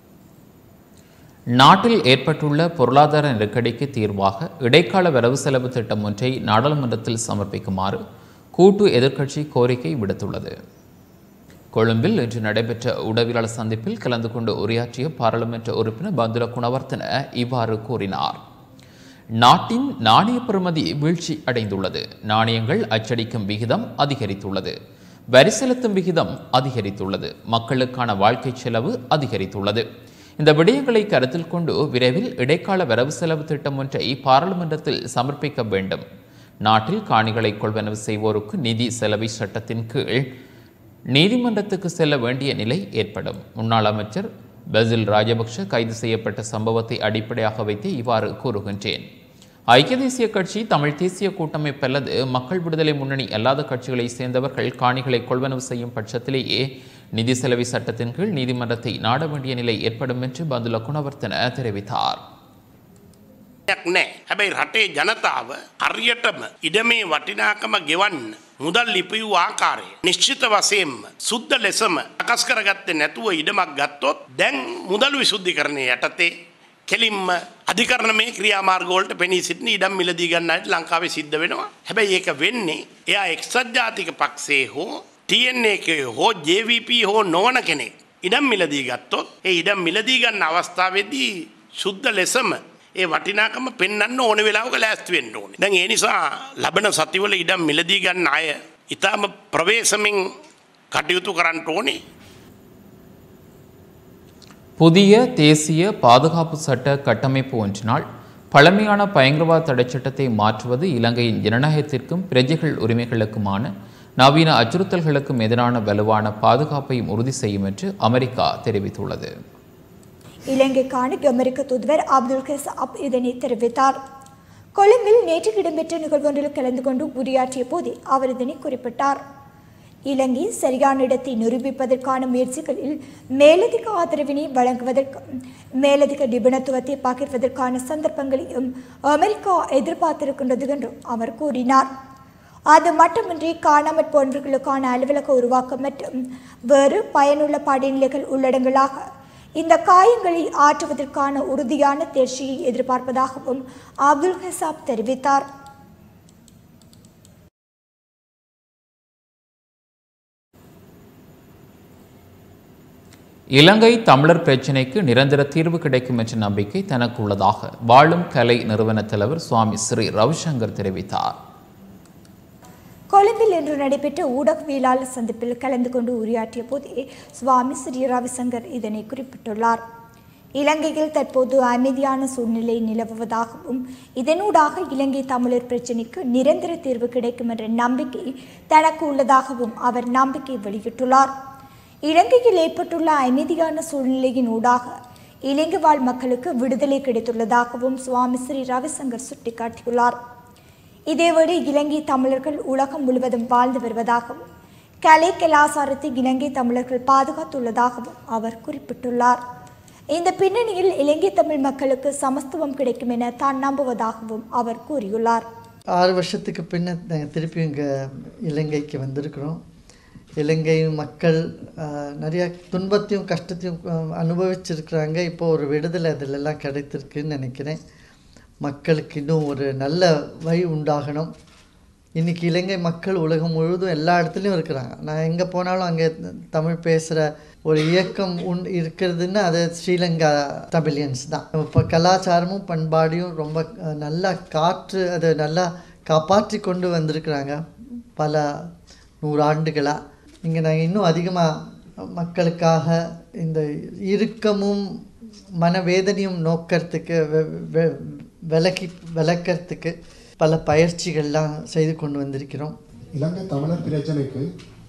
நாட்டில் ஏற்பட்டுள்ள பொருளாதார நெருக்கடிக்கு தீர்வாக இடைக்கால வரவு செலவு திட்டம் ஒன்றை நாடாளுமன்றத்தில் சமர்ப்பிக்குமாறு கூட்டு எதிர்க்கட்சி கோரிக்கை விடுத்துள்ளது கொழும்பில் இன்று நடைபெற்ற உடவியலாளர் சந்திப்பில் கலந்து கொண்டு உரையாற்றிய பாராளுமன்ற உறுப்பினர் பந்துல குணவர்த்தன இவ்வாறு கூறினார் நாட்டின் நாணய பெறுமதி வீழ்ச்சி அடைந்துள்ளது நாணயங்கள் அச்சடிக்கும் விகிதம் அதிகரித்துள்ளது வரி செலுத்தும் விகிதம் அதிகரித்துள்ளது மக்களுக்கான வாழ்க்கை செலவு அதிகரித்துள்ளது இந்த விடயங்களை கருத்தில் கொண்டு விரைவில் இடைக்கால வரவு செலவு திட்டம் ஒன்றை பாராளுமன்றத்தில் சமர்ப்பிக்க வேண்டும் நாட்டில் காணிகளை கொள்வனவு செய்வோருக்கு நிதி செலவை சட்டத்தின் கீழ் நீதிமன்றத்துக்கு செல்ல வேண்டிய நிலை ஏற்படும் முன்னாள் அமைச்சர் பசில் ராஜபக்ஷ கைது செய்யப்பட்ட சம்பவத்தை அடிப்படையாக வைத்து இவ்வாறு கூறுகின்றேன் ஐக்கிய தேசிய கட்சி தமிழ் தேசிய கூட்டமைப்பு அல்லது மக்கள் விடுதலை முன்னணி அல்லாத கட்சிகளை சேர்ந்தவர்கள் காணிகளை கொள்வனவு செய்யும் பட்சத்திலேயே நிதி செலவை சட்டத்தின் கீழ் நீதிமன்றத்தை நாட வேண்டிய நிலை ஏற்படும் என்று பந்துல குணவர்த்தன தெரிவித்தார் යක් නෑ හැබැයි රටේ ජනතාව හරියටම ඉඩමේ වටිනාකම ගෙවන්න මුදල් ලිපියූ ආකාරය නිශ්චිත වසයෙන්ම සුද්ද ලෙසම අකස් කරගත්තේ නැතුව ඉඩමක් ගත්තොත් දැන් මුදල් විශුද්ධි කරණය යටතේ කෙලින්ම අධිකරණ මේ ක්‍රියාමාර්ගවලට පෙනී සිටින ඉඩම් මිලදී ගන්නට ලංකාවේ සිද්ධ වෙනවා හැබැයි ඒක වෙන්නේ එයා එක්සත් ජාතික පක්ෂේ හෝ TN එකේ හෝ JVP හෝ නොවන කෙනෙක් ඉඩම් මිලදී ගත්තොත් ඒ ඉඩම් මිලදී ගන්න අවස්ථාවේදී සුද්ධ ලෙසම ඒ වටිනාකම පෙන්න්න ඕන වෙලාවක ලෑස්ති වෙන්න ඕනේ. දැන් ඒ නිසා ලබන සතිවල ඉඩම් මිලදී ගන්න අය ඉතාම ප්‍රවේශමින් කටයුතු කරන්න ඕනේ. புதிய தேசிய பாதுகாப்பு சட்ட கட்டமைப்பு ஒன்றினால் பழமையான பயங்கரவாத தடைச்சட்டத்தை மாற்றுவது இலங்கையின் ஜனநாயகத்திற்கும் பிரஜைகள் உரிமைகளுக்குமான நவீன அச்சுறுத்தல்களுக்கும் எதிரான வலுவான பாதுகாப்பையும் உறுதி செய்யும் என்று அமெரிக்கா தெரிவித்துள்ளது இலங்கைக்கான அமெரிக்க தூதுவர் அப்துல் கசாப் இதனை தெரிவித்தார் கொழும்பில் நேற்று இடம்பெற்ற நிகழ்வொன்றில் கலந்து கொண்டு உரையாற்றிய போதே அவர் இதனை குறிப்பிட்டார் இலங்கை சரியான இடத்தை நிரூபிப்பதற்கான முயற்சிகளில் மேலதிக ஆதரவினை வழங்குவதற்கும் மேலதிக நிபுணத்துவத்தை பகிர்வதற்கான சந்தர்ப்பங்களையும் அமெரிக்கா எதிர்பார்த்திருக்கின்றது என்றும் அவர் கூறினார் அது மட்டுமின்றி காணாமற் போன்றவர்களுக்கான அலுவலக உருவாக்கம் மற்றும் வேறு பயனுள்ள படிநிலைகள் உள்ளடங்களாக இந்த காயங்களை ஆற்றுவதற்கான உறுதியான தேர்ச்சியை எதிர்பார்ப்பதாகவும் அப்துல் ஹசாப் தெரிவித்தார் இலங்கை தமிழர் பிரச்சினைக்கு நிரந்தர தீர்வு கிடைக்கும் என்ற நம்பிக்கை தனக்கு உள்ளதாக வாழும் கலை நிறுவன தலைவர் சுவாமி ஸ்ரீ ரவிசங்கர் தெரிவித்தார் கொழும்பில் இன்று நடைபெற்ற ஊடகவியலாளர் சந்திப்பில் கலந்து கொண்டு உரையாற்றிய போதே சுவாமி ஸ்ரீ ரவிசங்கர் இதனை குறிப்பிட்டுள்ளார் இலங்கையில் தற்போது அமைதியான சூழ்நிலை நிலவுவதாகவும் இதனூடாக இலங்கை தமிழர் பிரச்சினைக்கு நிரந்தர தீர்வு கிடைக்கும் என்ற நம்பிக்கை தனக்கு உள்ளதாகவும் அவர் நம்பிக்கை வெளியிட்டுள்ளார் இலங்கையில் ஏற்பட்டுள்ள அமைதியான சூழ்நிலையின் ஊடாக இலங்கை வாழ் மக்களுக்கு விடுதலை கிடைத்துள்ளதாகவும் சுவாமி ஸ்ரீ ரவிசங்கர் சுட்டிக்காட்டியுள்ளார் இதேவேளை இலங்கை தமிழர்கள் உலகம் முழுவதும் வாழ்ந்து வருவதாகவும் கலை கலாச்சாரத்தை இலங்கை தமிழர்கள் பாதுகாத்துள்ளதாகவும் அவர் குறிப்பிட்டுள்ளார் இந்த பின்னணியில் இலங்கை தமிழ் மக்களுக்கு சமஸ்துவம் கிடைக்கும் என தான் நம்புவதாகவும் அவர் கூறியுள்ளார் ஆறு வருஷத்துக்கு பின்ன நாங்கள் திருப்பி இங்கே இலங்கைக்கு வந்திருக்கிறோம் இலங்கை மக்கள் ஆஹ், நிறைய துன்பத்தையும் கஷ்டத்தையும் ஆஹ், அனுபவிச்சிருக்கிறாங்க இப்போ ஒரு விடுதலை அதிலெல்லாம் கிடைத்திருக்குன்னு நினைக்கிறேன் மக்களுக்கு இன்னும் ஒரு நல்ல வழி உண்டாகணும் இன்றைக்கி இலங்கை மக்கள் உலகம் முழுவதும் எல்லா இடத்துலையும் இருக்கிறாங்க நான் எங்கே போனாலும் அங்கே தமிழ் பேசுகிற ஒரு இயக்கம் உண் இருக்கிறதுன்னா அது ஸ்ரீலங்கா தமிழியன்ஸ் தான் இப்போ கலாச்சாரமும் பண்பாடையும் ரொம்ப அஹ், நல்லா காற்று அதை நல்லா காப்பாற்றி கொண்டு வந்திருக்கிறாங்க பல நூறாண்டுகளாக இங்கே நாங்கள் இன்னும் அதிகமாக மக்களுக்காக இந்த இறுக்கமும் மனவேதனையும் நோக்கிறதுக்கு வெ- வெ- விலக்கி விளக்கிறதுக்கு பல பயிற்சிகள்லாம் செய்து கொண்டு வந்திருக்கிறோம் இலங்கை தமிழர் பிரச்சனைக்கு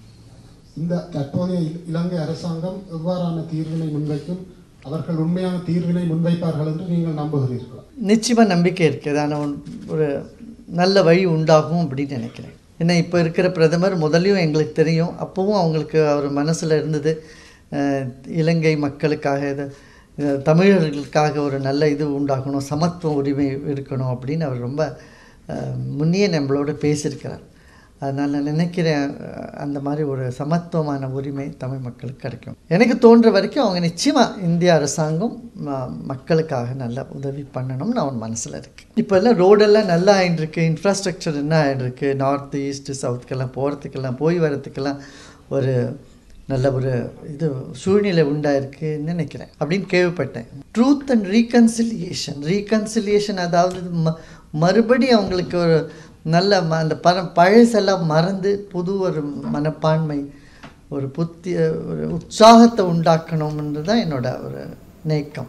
இந்த தற்போதைய இ- இலங்கை அரசாங்கம் எவ்வாறான தீர்வினை முன்வைக்கும் அவர்கள் உண்மையான தீர்வினை முன்வைப்பார்கள் என்று நீங்கள் நம்புகிறீர்களா நிச்சயமாக நம்பிக்கை இருக்குது அதான ஒரு நல்ல வழி உண்டாகும் அப்படின்னு நினைக்கிறேன் ஏன்னா இப்போ இருக்கிற பிரதமர் முதல்லையும் எங்களுக்கு தெரியும் அப்போவும் அவங்களுக்கு அவர் மனசில் இருந்தது அஹ், இலங்கை மக்களுக்காக இது அஹ், தமிழர்களுக்காக ஒரு நல்ல இது உண்டாகணும் சமத்துவ உரிமை இருக்கணும் அப்படின்னு அவர் ரொம்ப அஹ், முன்னையே நம்மளோட பேசியிருக்கிறார் அதனால் நான் நினைக்கிறேன் அஹ், அந்த மாதிரி ஒரு சமத்துவமான உரிமை தமிழ் மக்களுக்கு கிடைக்கும் எனக்கு தோன்ற வரைக்கும் அவங்க நிச்சயமாக இந்திய அரசாங்கம் ம- மக்களுக்காக நல்லா உதவி பண்ணணும்னு அவன் மனசில் இருக்குது இப்போ எல்லாம் ரோடெல்லாம் நல்லா ஆயிட்டுருக்கு இன்ஃப்ராஸ்ட்ரக்சர் என்ன ஆகிட்டுருக்கு நார்த் ஈஸ்ட்டு சவுத்துக்கெல்லாம் போகிறதுக்கெல்லாம் போய் வரத்துக்கெல்லாம் ஒரு நல்ல ஒரு இது சூழ்நிலை உண்டாயிருக்குன்னு நினைக்கிறேன் அப்படின்னு கேள்விப்பட்டேன் ட்ரூத் அண்ட் ரீகன்சிலியேஷன் ரீகன்சிலியேஷன் அதாவது ம மறுபடி அவங்களுக்கு ஒரு நல்ல ம அந்த பர பழசெல்லாம் மறந்து புது ஒரு மனப்பான்மை ஒரு புத்தி ஒரு உற்சாகத்தை உண்டாக்கணும்ன்றது தான் என்னோட ஒரு நேக்கம்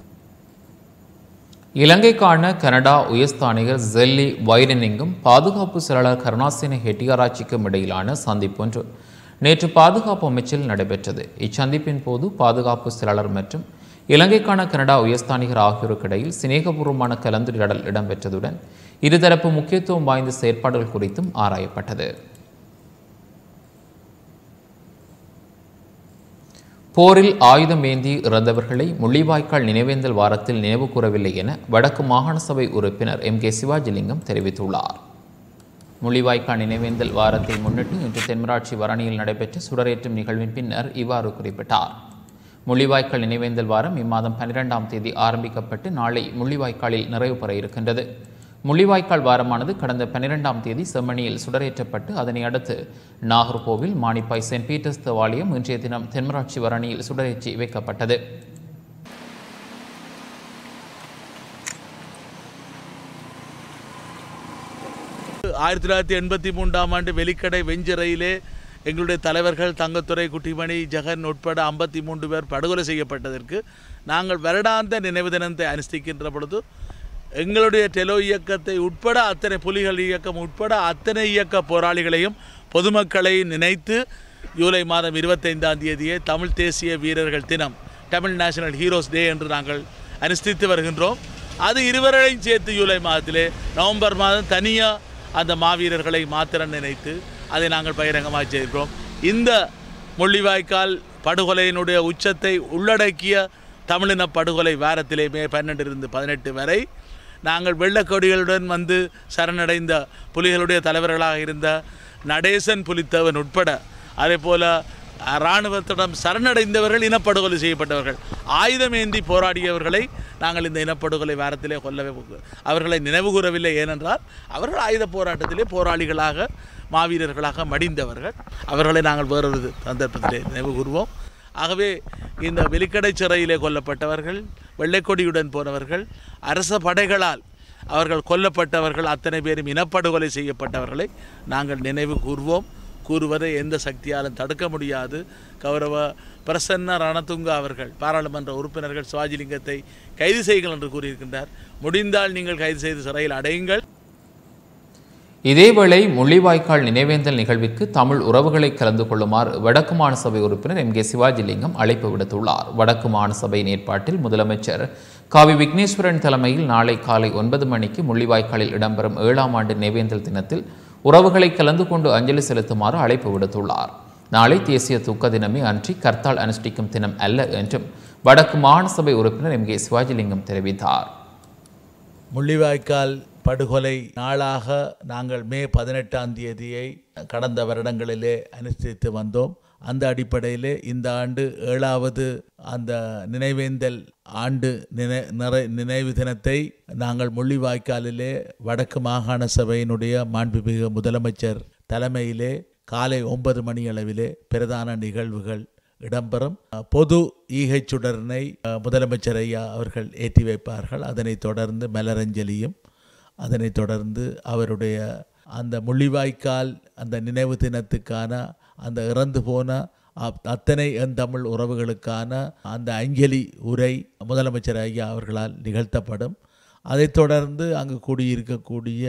இலங்கைக்கான கனடா உயர்ஸ்தானிகர் ஜெல்லி வைரனிங்கும் பாதுகாப்பு செயலாளர் கருணாசேன ஹெட்டியாராய்ச்சிக்கும் இடையிலான சந்திப்பு ஒன்று நேற்று பாதுகாப்பு அமைச்சில் நடைபெற்றது இச்சந்திப்பின் போது பாதுகாப்பு செயலாளர் மற்றும் இலங்கைக்கான கனடா உயர்ஸ்தானிகர் ஆகியோருக்கு இடையில் சிநேகபூர்வமான கலந்துரையாடல் இடம்பெற்றதுடன் இருதரப்பு முக்கியத்துவம் வாய்ந்த செயற்பாடுகள் குறித்தும் ஆராயப்பட்டது போரில் ஆயுதம் ஏந்தி இறந்தவர்களை முள்ளிவாய்க்கால் நினைவேந்தல் வாரத்தில் நினைவு கூறவில்லை என வடக்கு மாகாண சபை உறுப்பினர் எம் கே சிவாஜிலிங்கம் தெரிவித்துள்ளார் முள்ளிவாய்க்கால் நினைவேந்தல் வாரத்தை முன்னிட்டு இன்று தென்மராட்சி வரணியில் நடைபெற்ற சுடரேற்றும் நிகழ்வின் பின்னர் இவ்வாறு குறிப்பிட்டார் முள்ளிவாய்க்கால் நினைவேந்தல் வாரம் இம்மாதம் பன்னிரெண்டாம் தேதி ஆரம்பிக்கப்பட்டு நாளை முள்ளிவாய்க்காலில் நிறைவு பெற இருக்கின்றது முள்ளிவாய்க்கால் வாரமானது கடந்த பன்னிரெண்டாம் தேதி செம்மணியில் சுடரேற்றப்பட்டு அதனை அடுத்து நாகர்கோவில் மானிப்பாய் சென்ட் பீட்டர்ஸ் தேவாலயம் இன்றைய தினம் தென்மராட்சி வரணியில் சுடரேற்றி வைக்கப்பட்டது ஆயிரத்தி தொள்ளாயிரத்தி எண்பத்தி மூன்றாம் ஆண்டு வெலிக்கடை வெஞ்சிறையிலே எங்களுடைய தலைவர்கள் தங்கத்துறை குட்டிமணி ஜெகன் உட்பட ஐம்பத்தி மூன்று பேர் படுகொலை செய்யப்பட்டதற்கு நாங்கள் வருடாந்த நினைவு தினத்தை அனுஷ்டிக்கின்ற பொழுது எங்களுடைய டெலோ இயக்கத்தை உட்பட அத்தனை புலிகள் இயக்கம் உட்பட அத்தனை இயக்க போராளிகளையும் பொதுமக்களை நினைத்து ஜூலை மாதம் இருபத்தைந்தாம் தேதியே தமிழ் தேசிய வீரர்கள் தினம் தமிழ் நேஷனல் ஹீரோஸ் டே என்று நாங்கள் அனுஷ்டித்து வருகின்றோம் அது இருவரையும் சேர்த்து ஜூலை மாதத்திலே நவம்பர் மாதம் தனியாக அந்த மாவீரர்களை மாத்திரம் நினைத்து அதை நாங்கள் பகிரங்கமாக செய்கிறோம் இந்த முள்ளிவாய்க்கால் படுகொலையினுடைய உச்சத்தை உள்ளடக்கிய தமிழின படுகொலை வாரத்திலே மே பன்னெண்டிலிருந்து பதினெட்டு வரை நாங்கள் வெள்ளக்கொடிகளுடன் வந்து சரணடைந்த புலிகளுடைய தலைவர்களாக இருந்த நடேசன் புலித்தேவன் உட்பட அதே போல இராணுவத்திடம் சரணடைந்தவர்கள் இனப்படுகொலை செய்யப்பட்டவர்கள் ஆயுதமேந்தி போராடியவர்களை நாங்கள் இந்த இனப்படுகொலை வாரத்திலே கொல்லவே அவர்களை நினைவு கூறவில்லை ஏனென்றால் அவர்கள் ஆயுத போராட்டத்திலே போராளிகளாக மாவீரர்களாக மடிந்தவர்கள் அவர்களை நாங்கள் வேறொரு சந்தர்ப்பத்திலே நினைவு கூறுவோம் ஆகவே இந்த வெலிக்கடை சிறையிலே கொல்லப்பட்டவர்கள் வெள்ளைக்கொடியுடன் போனவர்கள் அரச படைகளால் அவர்கள் கொல்லப்பட்டவர்கள் அத்தனை பேரும் இனப்படுகொலை செய்யப்பட்டவர்களை நாங்கள் நினைவு கூறுவோம் கூறுவதை எந்த சக்தியாலும் தடுக்க முடியாது கௌரவ பிரசன்ன ரணதுங்க அவர்கள் பாராளுமன்ற உறுப்பினர்கள் சிவாஜிலிங்கத்தை கைது செய்யுங்கள் என்று கூறியிருக்கின்றார் முடிந்தால் நீங்கள் கைது செய்து சிறையில் அடையுங்கள் இதேவேளை முள்ளிவாய்க்கால் நினைவேந்தல் நிகழ்விற்கு தமிழ் உறவுகளை கலந்து கொள்ளுமாறு வடக்கு மாநிலசபை உறுப்பினர் எம் கே சிவாஜிலிங்கம் அழைப்பு விடுத்துள்ளார் வடக்கு மாநிலசபையின் ஏற்பாட்டில் முதலமைச்சர் காவி விக்னேஸ்வரன் தலைமையில் நாளை காலை ஒன்பது மணிக்கு முள்ளிவாய்க்காலில் இடம்பெறும் ஏழாம் ஆண்டு நினைவேந்தல் தினத்தில் உறவுகளை கலந்து கொண்டு அஞ்சலி செலுத்துமாறு அழைப்பு விடுத்துள்ளார் நாளை தேசிய துக்க தினமே அன்றி கர்த்தால் அனுஷ்டிக்கும் தினம் அல்ல என்றும் வடக்கு மாநிலசபை உறுப்பினர் எம் கே சிவாஜிலிங்கம் தெரிவித்தார் முள்ளிவாய்க்கால் படுகொலை நாளாக நாங்கள் மே பதினெட்டாம் தேதியை கடந்த வருடங்களிலே அனுஷ்டித்து வந்தோம் அந்த அடிப்படையிலே இந்த ஆண்டு ஏழாவது அந்த நினைவேந்தல் ஆண்டு நினை நிறை நினைவு தினத்தை நாங்கள் முள்ளிவாய்க்காலிலே வடக்கு மாகாண சபையினுடைய மாண்புமிகு முதலமைச்சர் தலைமையிலே காலை ஒன்பது மணி அளவிலே பிரதான நிகழ்வுகள் இடம்பெறும் பொது ஈகைச் சுடரினை முதலமைச்சர் ஐயா அவர்கள் ஏற்றி வைப்பார்கள் அதனைத் தொடர்ந்து மலரஞ்சலியும் அதனைத் தொடர்ந்து அவருடைய அந்த முள்ளிவாய்க்கால் அந்த நினைவு தினத்துக்கான அந்த இறந்து போன அத்தனை என் தமிழ் உறவுகளுக்கான அந்த அஞ்சலி உரை முதலமைச்சர் ஐயா அவர்களால் நிகழ்த்தப்படும் அதைத் தொடர்ந்து அங்கு கூடியிருக்கக்கூடிய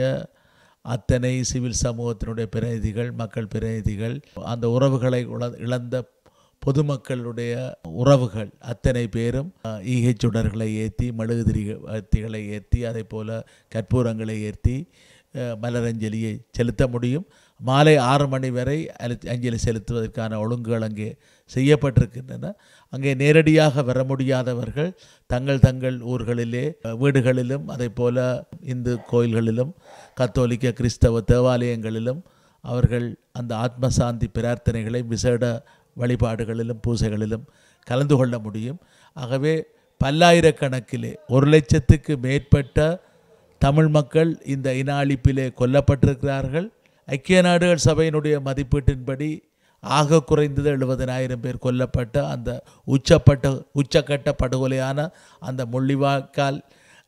அத்தனை சிவில் சமூகத்தினுடைய பிரதிநிதிகள் மக்கள் பிரதிநிதிகள் அந்த உறவுகளை இழந்த பொதுமக்களுடைய உறவுகள் அத்தனை பேரும் ஈகை சுடர்களை ஏற்றி மெழுகுதிரிகளை ஏற்றி அதே போல் கற்பூரங்களை ஏற்றி மலரஞ்சலியை செலுத்த முடியும் மாலை ஆறு மணி வரை அஞ்சலி செலுத்துவதற்கான ஒழுங்குகள் அங்கே செய்யப்பட்டிருக்கின்றன அங்கே நேரடியாக வர முடியாதவர்கள் தங்கள் தங்கள் ஊர்களிலே வீடுகளிலும் அதே போல இந்து கோயில்களிலும் கத்தோலிக்க கிறிஸ்தவ தேவாலயங்களிலும் அவர்கள் அந்த ஆத்மசாந்தி பிரார்த்தனைகளை விசேட வழிபாடுகளிலும் பூசைகளிலும் கலந்து கொள்ள முடியும் ஆகவே பல்லாயிரக்கணக்கிலே ஒரு லட்சத்துக்கு மேற்பட்ட தமிழ் மக்கள் இந்த இன அழிப்பிலே கொல்லப்பட்டிருக்கிறார்கள் ஐக்கிய நாடுகள் சபையினுடைய மதிப்பீட்டின்படி ஆக குறைந்தது எழுபதனாயிரம் பேர் கொல்லப்பட்ட அந்த உச்சப்பட்ட உச்சக்கட்ட படுகொலையான அந்த முள்ளிவாக்கால்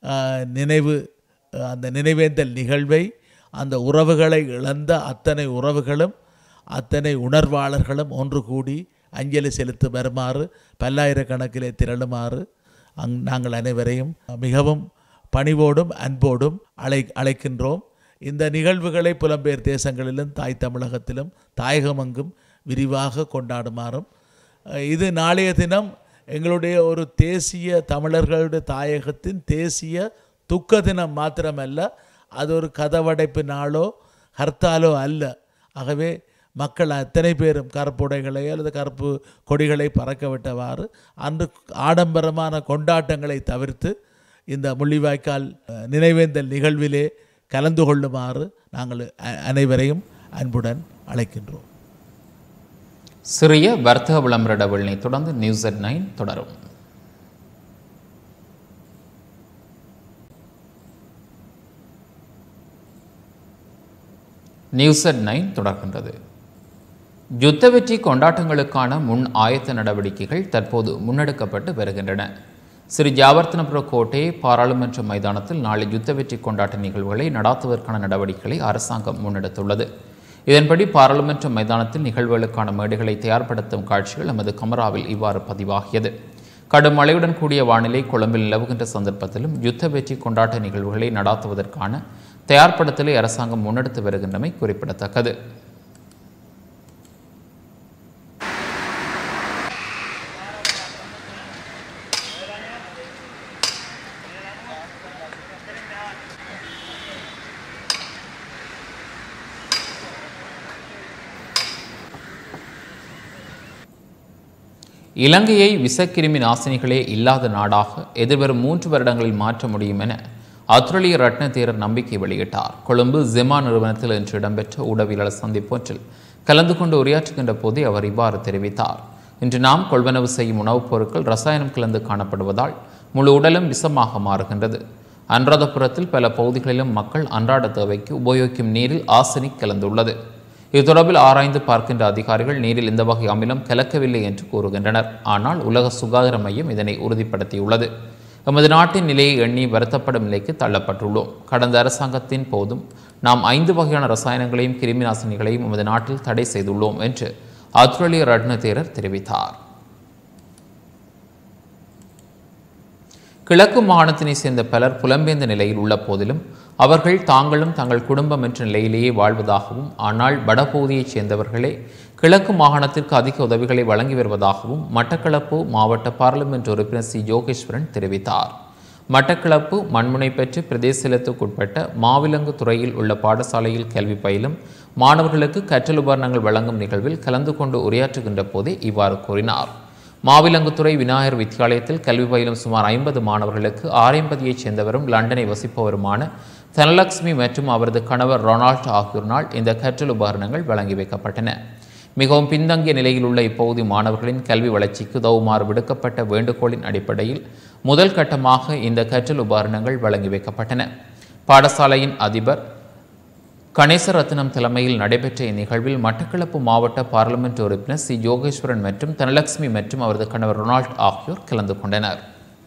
நினைவு அந்த நினைவேந்தல் நிகழ்வை அந்த உறவுகளை இழந்த அத்தனை உறவுகளும் அத்தனை உணர்வாளர்களும் ஒன்று கூடி அஞ்சலி செலுத்த வருமாறு பல்லாயிரக்கணக்கிலே திரளுமாறு அங் நாங்கள் அனைவரையும் மிகவும் பணிவோடும் அன்போடும் அழை அழைக்கின்றோம் இந்த நிகழ்வுகளை புலம்பெயர் தேசங்களிலும் தாய் தமிழகத்திலும் தாயகமங்கும் விரிவாக கொண்டாடுமாறும் இது நாளைய தினம் எங்களுடைய ஒரு தேசிய தமிழர்களுடைய தாயகத்தின் தேசிய துக்க தினம் மாத்திரமல்ல அது ஒரு கதவடைப்பு நாளோ ஹர்த்தாலோ அல்ல ஆகவே மக்கள் அத்தனை பேரும் கருப்புடைகளை அல்லது கருப்பு கொடிகளை பறக்க விட்டவாறு அன்று ஆடம்பரமான கொண்டாட்டங்களை தவிர்த்து இந்த முள்ளிவாய்க்கால் நினைவேந்தல் நிகழ்விலே கலந்து கொள்ளுமாறு நாங்கள் அனைவரையும் அன்புடன் அழைக்கின்றோம் சிறிய வர்த்தக விளம்பர டபுள்னை தொடர்ந்து நியூஸ் அட் நைன் தொடரும் நியூஸ் அட் நைன் தொடர்கின்றது யுத்த வெற்றி கொண்டாட்டங்களுக்கான முன் ஆயத்த நடவடிக்கைகள் தற்போது முன்னெடுக்கப்பட்டு வருகின்றன ஸ்ரீ ஜாவர்த்தனபுர கோட்டை பாராளுமன்ற மைதானத்தில் நாளை யுத்த வெற்றி கொண்டாட்ட நிகழ்வுகளை நடாத்துவதற்கான நடவடிக்கைகளை அரசாங்கம் முன்னெடுத்துள்ளது இதன்படி பாராளுமன்ற மைதானத்தில் நிகழ்வுகளுக்கான மேடைகளை தயார்படுத்தும் காட்சிகள் நமது கமராவில் இவ்வாறு பதிவாகியது கடும் மழையுடன் கூடிய வானிலை கொழும்பில் நிலவுகின்ற சந்தர்ப்பத்திலும் யுத்த வெற்றி கொண்டாட்ட நிகழ்வுகளை நடாத்துவதற்கான தயார்படுத்தலை அரசாங்கம் முன்னெடுத்து வருகின்றமை குறிப்பிடத்தக்கது இலங்கையை விசக்கிருமி நாசினிகளே இல்லாத நாடாக எதிர்வரும் மூன்று வருடங்களில் மாற்ற முடியும் என அத்துரலிய ரத்ன தேரர் நம்பிக்கை வெளியிட்டார் கொழும்பு ஜெமா நிறுவனத்தில் இன்று இடம்பெற்ற ஊடகவியலாளர் சந்திப்பொன்றில் கலந்து கொண்டு உரையாற்றுகின்ற போதே அவர் இவ்வாறு தெரிவித்தார் இன்று நாம் கொள்வனவு செய்யும் உணவுப் பொருட்கள் ரசாயனம் கலந்து காணப்படுவதால் முழு உடலும் விஷமாக மாறுகின்றது அனுராதபுரத்தில் பல பகுதிகளிலும் மக்கள் அன்றாட தேவைக்கு உபயோகிக்கும் நீரில் ஆர்சனிக் கலந்துள்ளது இது தொடர்பில் ஆராய்ந்து பார்க்கின்ற அதிகாரிகள் நீரில் இந்த வகை அமிலம் கலக்கவில்லை என்று கூறுகின்றனர் ஆனால் உலக சுகாதார மையம் இதனை உறுதிப்படுத்தியுள்ளது எமது நாட்டின் நிலையை எண்ணி வருத்தப்படும் நிலைக்கு தள்ளப்பட்டுள்ளோம் கடந்த அரசாங்கத்தின் போதும் நாம் ஐந்து வகையான ரசாயனங்களையும் கிருமிநாசினிகளையும் எமது நாட்டில் தடை செய்துள்ளோம் என்று ஆஸ்திரேலிய ரட்ன தேரர் தெரிவித்தார் கிழக்கு மாகாணத்தினை சேர்ந்த பலர் புலம்பெயர்ந்த நிலையில் உள்ள போதிலும் அவர்கள் தாங்களும் தங்கள் குடும்பம் என்ற நிலையிலேயே வாழ்வதாகவும் ஆனால் வடபகுதியைச் சேர்ந்தவர்களே கிழக்கு மாகாணத்திற்கு அதிக உதவிகளை வழங்கி வருவதாகவும் மட்டக்களப்பு மாவட்ட பாராளுமன்ற உறுப்பினர் சி யோகேஸ்வரன் தெரிவித்தார் மட்டக்களப்பு மண்முனை பெற்று பிரதேசத்துக்குட்பட்ட மாவிலங்கு துறையில் உள்ள பாடசாலையில் கல்வி பயிலும் மாணவர்களுக்கு கற்றல் உபகரணங்கள் வழங்கும் நிகழ்வில் கலந்து கொண்டு உரையாற்றுகின்ற போதே இவ்வாறு கூறினார் மாவிலங்குத்துறை விநாயகர் வித்தியாலயத்தில் கல்வி பயிலும் சுமார் ஐம்பது மாணவர்களுக்கு ஆரைம்பதியைச் சேர்ந்தவரும் லண்டனை வசிப்பவருமான தனலட்சுமி மற்றும் அவரது கணவர் ரொனால்ட் ஆகியோரினால் இந்த கற்றல் உபகரணங்கள் வழங்கி வைக்கப்பட்டன மிகவும் பின்தங்கிய நிலையில் உள்ள இப்பகுதி மாணவர்களின் கல்வி வளர்ச்சிக்கு உதவுமாறு விடுக்கப்பட்ட வேண்டுகோளின் அடிப்படையில் முதல் கட்டமாக இந்த கற்றல் உபகரணங்கள் வழங்கி வைக்கப்பட்டன பாடசாலையின் அதிபர் கணேசரத்னம் தலைமையில் நடைபெற்ற இந்நிகழ்வில் மட்டக்களப்பு மாவட்ட பாராளுமன்ற உறுப்பினர் சி யோகேஸ்வரன் மற்றும் தனலட்சுமி மற்றும் அவரது கணவர் ரொனால்ட் ஆகியோர் கலந்து கொண்டனர்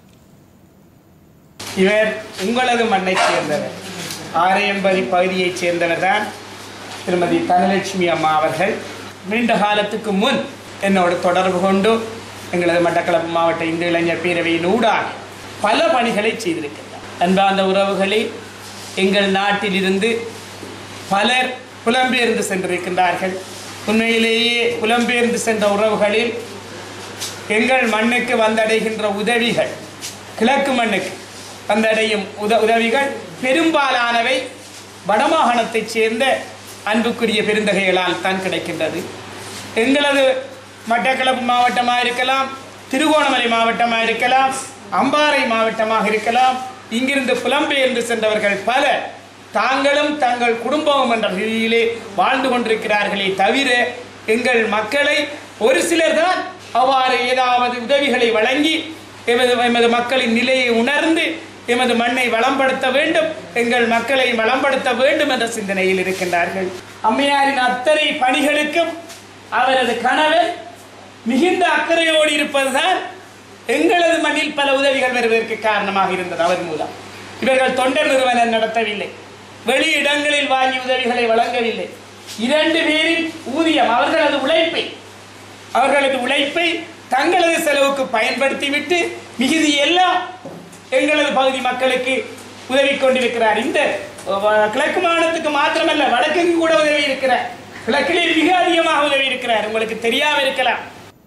இவர் உங்களது மண்ணைச் சேர்ந்தவர் ஆரையம்பதி பகுதியைச் சேர்ந்தவர் தான் திருமதி தனலட்சுமி அம்மா அவர்கள் நீண்ட காலத்துக்கு முன் என்னோடு தொடர்பு கொண்டு எங்களது மட்டக்களப்பு மாவட்ட இந்து இளைஞர் பேரவையின் ஊடாக பல பணிகளை செய்திருக்கிறார் அன்பார்ந்த உறவுகளே எங்கள் நாட்டிலிருந்து பலர் புலம்பெயர்ந்து சென்றிருக்கின்றார்கள் உண்மையிலேயே புலம்பெயர்ந்து சென்ற உறவுகளில் எங்கள் மண்ணுக்கு வந்தடைகின்ற உதவிகள் கிழக்கு மண்ணுக்கு வந்தடையும் உத உதவிகள் பெரும்பாலானவை வடமாகாணத்தைச் சேர்ந்த அன்புக்குரிய பெருந்தகைகளால் தான் கிடைக்கின்றது எங்களது மட்டக்களப்பு மாவட்டமாக இருக்கலாம் திருகோணமலை மாவட்டமாக இருக்கலாம் அம்பாறை மாவட்டமாக இருக்கலாம் இங்கிருந்து புலம்பெயர்ந்து சென்றவர்கள் பல தாங்களும் தங்கள் குடும்பமும் என்ற ரீதியிலே வாழ்ந்து கொண்டிருக்கிறார்களே தவிர எங்கள் மக்களை ஒரு சிலர் தான் அவ்வாறு ஏதாவது உதவிகளை வழங்கி எமது எமது மக்களின் நிலையை உணர்ந்து எமது மண்ணை வளம்படுத்த வேண்டும் எங்கள் மக்களை வளம்படுத்த வேண்டும் என்ற சிந்தனையில் இருக்கின்றார்கள் அம்மையாரின் அத்தனை பணிகளுக்கும் அவரது கணவர் மிகுந்த அக்கறையோடு இருப்பதுதான் எங்களது மண்ணில் பல உதவிகள் வருவதற்கு காரணமாக இருந்தது அவர் மூலம் இவர்கள் தொண்டர் நிறுவனம் நடத்தவில்லை வெளி இடங்களில் வாங்கி உதவிகளை வழங்கவில்லை இரண்டு பேரின் ஊதியம் அவர்களது உழைப்பை அவர்களது உழைப்பை தங்களது செலவுக்கு பயன்படுத்திவிட்டு மிகுதி எல்லாம் எங்களது பகுதி மக்களுக்கு உதவி கொண்டிருக்கிறார் இந்த அஹ், கிழக்கு மாநிலத்துக்கு மாத்திரமல்ல வடக்குக்கு கூட உதவி இருக்கிறார் கிழக்கிலே மிக அதிகமாக உதவி இருக்கிறார் உங்களுக்கு தெரியாம இருக்கலாம்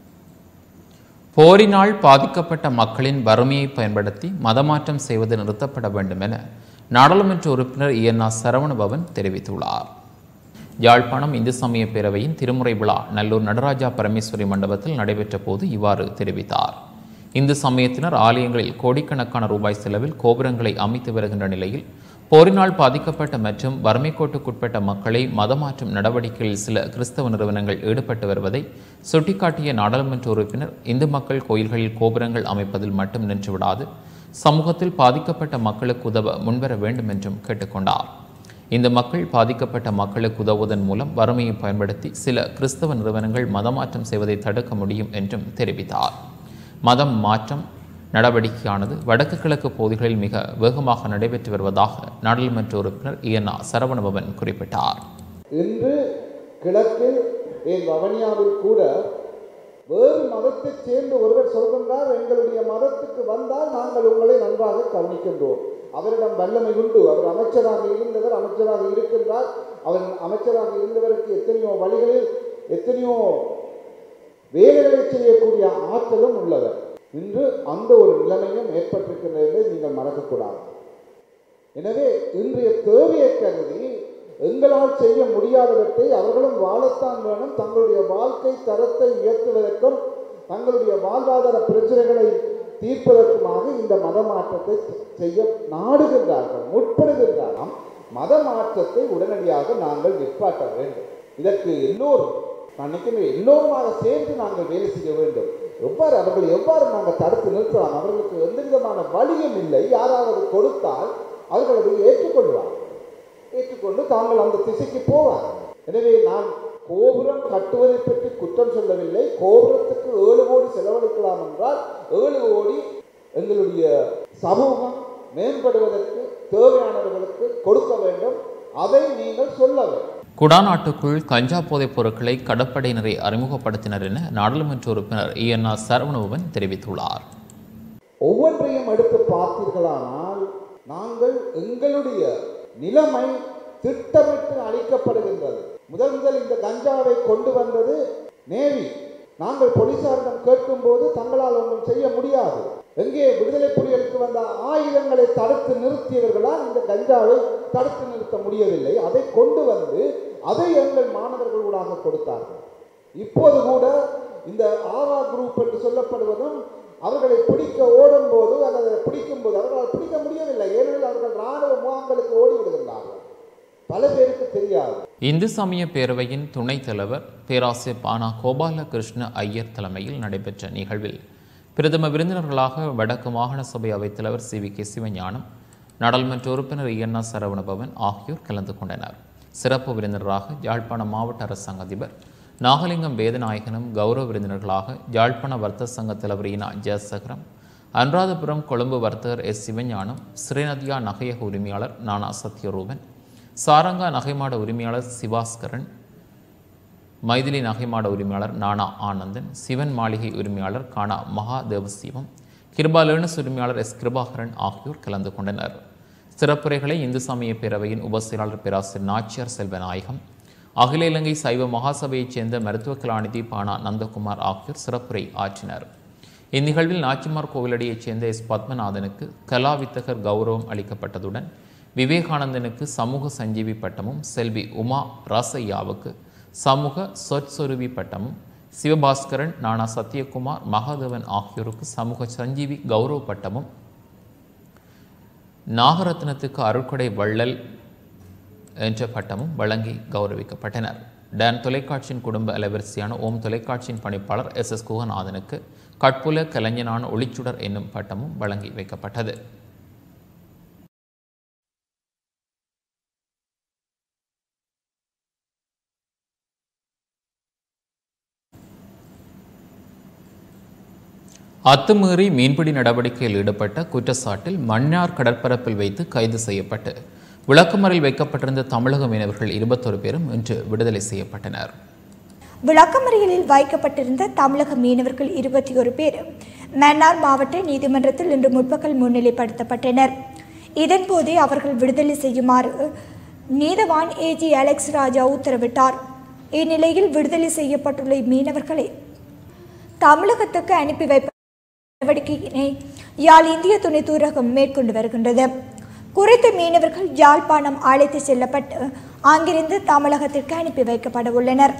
போரினால் பாதிக்கப்பட்ட மக்களின் வறுமையை பயன்படுத்தி மதமாற்றம் செய்வது நிறுத்தப்பட வேண்டும் என நாடாளுமன்ற உறுப்பினர் இஎன்ஆ சரவணபவன் தெரிவித்துள்ளார் யாழ்ப்பாணம் இந்து சமய பேரவையின் திருமுறை விழா நல்லூர் நடராஜா பரமேஸ்வரி மண்டபத்தில் நடைபெற்ற போது இவ்வாறு தெரிவித்தார் இந்து சமயத்தினர் ஆலயங்களில் கோடிக்கணக்கான ரூபாய் செலவில் கோபுரங்களை அமைத்து வருகின்ற நிலையில் போரினால் பாதிக்கப்பட்ட மற்றும் வறுமை கோட்டுக்குட்பட்ட மக்களை மதமாற்றும் நடவடிக்கைகளில் சில கிறிஸ்தவ நிறுவனங்கள் ஈடுபட்டு வருவதை சுட்டிக்காட்டிய நாடாளுமன்ற உறுப்பினர் இந்து மக்கள் கோயில்களில் கோபுரங்கள் அமைப்பதில் மட்டும் நின்றுவிடாது சமூகத்தில் பாதிக்கப்பட்ட மக்களுக்கு உதவ முன்வர வேண்டும் என்றும் கேட்டுக்கொண்டார் இந்த மக்கள் பாதிக்கப்பட்ட மக்களுக்கு உதவுவதன் மூலம் வறுமையை பயன்படுத்தி சில கிறிஸ்தவ நிறுவனங்கள் மதமாற்றம் செய்வதை தடுக்க முடியும் என்றும் தெரிவித்தார் மதம் மாற்றம் நடவடிக்கையானது வடக்கு கிழக்கு பகுதிகளில் மிக வேகமாக நடைபெற்று வருவதாக நாடாளுமன்ற உறுப்பினர் இஎன்ஆ சரவணபவன் குறிப்பிட்டார் இன்று கிழக்கில் ஏன் வவனியாவில் கூட வேறு மதத்தைச் சேர்ந்து ஒருவர் சொல்கின்றார் எங்களுடைய மதத்துக்கு வந்தால் நாங்கள் உங்களை நன்றாக கவனிக்கின்றோம் அவரிடம் வல்லமை உண்டு அவர் அமைச்சராக இருந்தவர் அமைச்சராக இருக்கின்றார் அவர் அமைச்சராக இருந்தவருக்கு எத்தனையோ வழிகளில் எத்தனையோ வேலைகளை செய்யக்கூடிய ஆற்றலும் உள்ளவர் இன்று அந்த ஒரு நிலைமையும் ஏற்பட்டிருக்கின்றது நீங்கள் மறக்கக்கூடாது எனவே இன்றைய தேவையை கருதி எங்களால் செய்ய முடியாதவற்றை அவர்களும் வாழத்தான் வேணும் தங்களுடைய வாழ்க்கை தரத்தை உயர்த்துவதற்கும் தங்களுடைய வாழ்வாதார பிரச்சனைகளை தீர்ப்பதற்குமாக இந்த மத மாற்றத்தை செய்ய நாடுகின்றார்கள் முற்படுகின்றார்கள் மத மாற்றத்தை உடனடியாக நாங்கள் நிற்பாட்ட வேண்டும் இதற்கு எல்லோரும் நான் நினைக்கிறேன் எல்லோருமாக சேர்ந்து நாங்கள் வேலை செய்ய வேண்டும் எவ்வாறு அவர்களை எவ்வாறு நாங்கள் தடுத்து நிறுத்தலாம் அவர்களுக்கு எந்த விதமான வழியும் இல்லை யாராவது கொடுத்தால் அவர்கள் அதை ஏற்றுக்கொள்வார்கள் ஏற்றுக்கொண்டு தாங்கள் அந்த திசைக்கு போவார் எனவே நான் கோபுரம் கட்டுவதை பற்றி குற்றம் சொல்லவில்லை கோபுரத்துக்கு ஏழு கோடி செலவழிக்கலாம் என்றால் ஏழு கோடி எங்களுடைய சமூகம் மேம்படுவதற்கு தேவையானவர்களுக்கு கொடுக்க வேண்டும் அதை நீங்கள் சொல்ல வேண்டும் குடாநாட்டுக்குள் கஞ்சா போதைப் பொருட்களை கடற்படையினரை அறிமுகப்படுத்தினர் என நாடாளுமன்ற உறுப்பினர் இஎன்ஆர் சரவணபவன் தெரிவித்துள்ளார் ஒவ்வொன்றையும் எடுத்து பார்த்தீர்களானால் நாங்கள் எங்களுடைய நிலைமை திட்டமிட்டு அளிக்கப்படுகின்றது முதல் முதல் இந்த கஞ்சாவை கொண்டு வந்தது நேவி நாங்கள் போலீசாரிடம் கேட்கும்போது தங்களால் ஒன்றும் செய்ய முடியாது எங்கே விடுதலை புலிகளுக்கு வந்த ஆயுதங்களை தடுத்து நிறுத்தியவர்களால் இந்த கஞ்சாவை தடுத்து நிறுத்த முடியவில்லை அதை கொண்டு வந்து அதை எங்கள் மாணவர்களூடாக கொடுத்தார்கள் இப்போது கூட இந்த ஆவா குரூப் என்று சொல்லப்படுவதும் அவர்களை பிடிக்க ஓடும் போது அல்லது பிடிக்கும் போது அவர்களால் பிடிக்க முடியவில்லை ஏனெனில் அவர்கள் ராணுவ முகாம்களுக்கு ஓடி விடுகின்றார்கள் பல பேருக்கு தெரியாது இந்து சமய பேரவையின் துணைத் தலைவர் பேராசிரியர் பானா கோபாலகிருஷ்ண ஐயர் தலைமையில் நடைபெற்ற நிகழ்வில் பிரதம விருந்தினர்களாக வடக்கு மாகாண சபை அவைத்தலைவர் சி வி கே சிவஞானம் நாடாளுமன்ற உறுப்பினர் இயன்னா சரவணபவன் ஆகியோர் கலந்து கொண்டனர் சிறப்பு விருந்தினராக யாழ்ப்பாணம் மாவட்ட அரசாங்க அதிபர் நாகலிங்கம் வேதநாயகனும் கௌரவ விருந்தினர்களாக யாழ்ப்பாண வர்த்தக சங்க தலைவர் இனா ஜெயசகரம் அனுராதபுரம் கொழும்பு வர்த்தகர் எஸ் சிவஞானம் ஸ்ரீநதியா நகையக உரிமையாளர் நானா சத்யரூபன் சாரங்கா நகைமாட உரிமையாளர் சிவாஸ்கரன் மைதிலி நகைமாட உரிமையாளர் நானா ஆனந்தன் சிவன் மாளிகை உரிமையாளர் கானா மகா தேவசிவம் கிருபா லேர்னஸ் உரிமையாளர் எஸ் கிருபாகரன் ஆகியோர் கலந்து கொண்டனர் சிறப்புரைகளை இந்து சமய பேரவையின் உபசெயலாளர் பேராசிரியர் நாச்சியார் செல்வநாயகம் அகில இலங்கை சைவ மகாசபையைச் சேர்ந்த மருத்துவ கலாநிதி பானா நந்தகுமார் ஆகியோர் சிறப்புரை ஆற்றினர் இந்நிகழ்வில் நாச்சிமார் கோவிலடியைச் சேர்ந்த எஸ் பத்மநாதனுக்கு கலா வித்தகர் கௌரவம் அளிக்கப்பட்டதுடன் விவேகானந்தனுக்கு சமூக சஞ்சீவி பட்டமும் செல்வி உமா ராசையாவுக்கு சமூக சொற்சொருவி பட்டமும் சிவபாஸ்கரன் நானா சத்யகுமார் மகாதேவன் ஆகியோருக்கு சமூக சஞ்சீவி கௌரவ பட்டமும் நாகரத்னத்துக்கு அருட்கொடை வள்ளல் என்ற பட்டமும் வழங்கி கௌரவிக்கப்பட்டனர் டான் தொலைக்காட்சியின் குடும்ப அலைவரிசையான ஓம் தொலைக்காட்சியின் பணிப்பாளர் எஸ் எஸ் குகநாதனுக்கு கட்புல கலைஞனான ஒளிச்சுடர் என்னும் பட்டமும் வழங்கி வைக்கப்பட்டது அத்துமீறி மீன்பிடி நடவடிக்கையில் ஈடுபட்ட குற்றச்சாட்டில் மன்னார் கடற்பரப்பில் வைத்து கைது செய்யப்பட்டு விளக்கமறில் வைக்கப்பட்டிருந்த தமிழக மீனவர்கள் இருபத்தொரு பேரும் இன்று விடுதலை செய்யப்பட்டனர் விளக்கமறியலில் வைக்கப்பட்டிருந்த தமிழக மீனவர்கள் இருபத்தி ஒரு பேர் மன்னார் மாவட்ட நீதிமன்றத்தில் இன்று முற்பகல் முன்னிலைப்படுத்தப்பட்டனர் இதன்போதே அவர்கள் விடுதலை செய்யுமாறு நீதவான் ஏஜி அலெக்ஸ் ராஜா உத்தரவிட்டார் இந்நிலையில் விடுதலை செய்யப்பட்டுள்ள மீனவர்களை தமிழகத்துக்கு அனுப்பி வைப்ப நடவடிக்கையினை யாழ் இந்திய துணை தூரகம் மேற்கொண்டு வருகின்றது குறித்த மீனவர்கள் யாழ்ப்பாணம் அழைத்து செல்லப்பட்டு அங்கிருந்து தமிழகத்திற்கு அனுப்பி வைக்கப்பட உள்ளனர்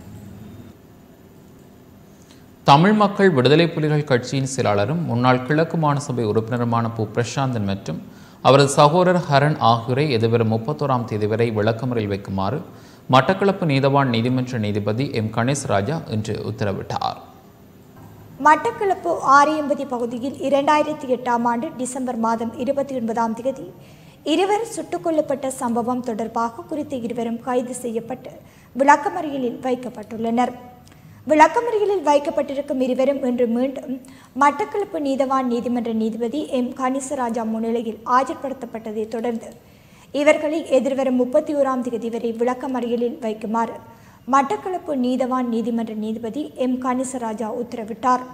தமிழ் மக்கள் விடுதலை புலிகள் கட்சியின் செயலாளரும் முன்னாள் கிழக்கு மாநசபை உறுப்பினருமான பு பிரசாந்தன் மற்றும் அவரது சகோதரர் ஹரன் ஆகியோரை எதிர்வரும் முப்பத்தோராம் தேதி வரை விளக்கமறில் வைக்குமாறு மட்டக்களப்பு நீதவான் நீதிமன்ற நீதிபதி எம் கணேஷ் ராஜா இன்று உத்தரவிட்டார் மட்டக்களப்பு ஆரியம்பதி பகுதியில் இரண்டாயிரத்தி எட்டாம் ஆண்டு டிசம்பர் மாதம் இருபத்தி ஒன்பதாம் தேதி இருவர் சுட்டுக் கொல்லப்பட்ட சம்பவம் தொடர்பாக குறித்த இருவரும் கைது செய்யப்பட்டு விளக்கமறியலில் வைக்கப்பட்டுள்ளனர் விளக்கமறியலில் வைக்கப்பட்டிருக்கும் இருவரும் இன்று மீண்டும் மட்டக்களப்பு நீதவான் நீதிமன்ற நீதிபதி எம் கணிசராஜா முன்னிலையில் ஆஜர்படுத்தப்பட்டதைத் தொடர்ந்து இவர்களை எதிர்வரும் முப்பத்தி ஓராம் தேதி வரை விளக்கமறியலில் வைக்குமாறு மட்டக்களப்பு நீதவான் நீதிமன்ற நீதிபதி எம் கணிசராஜா உத்தரவிட்டார்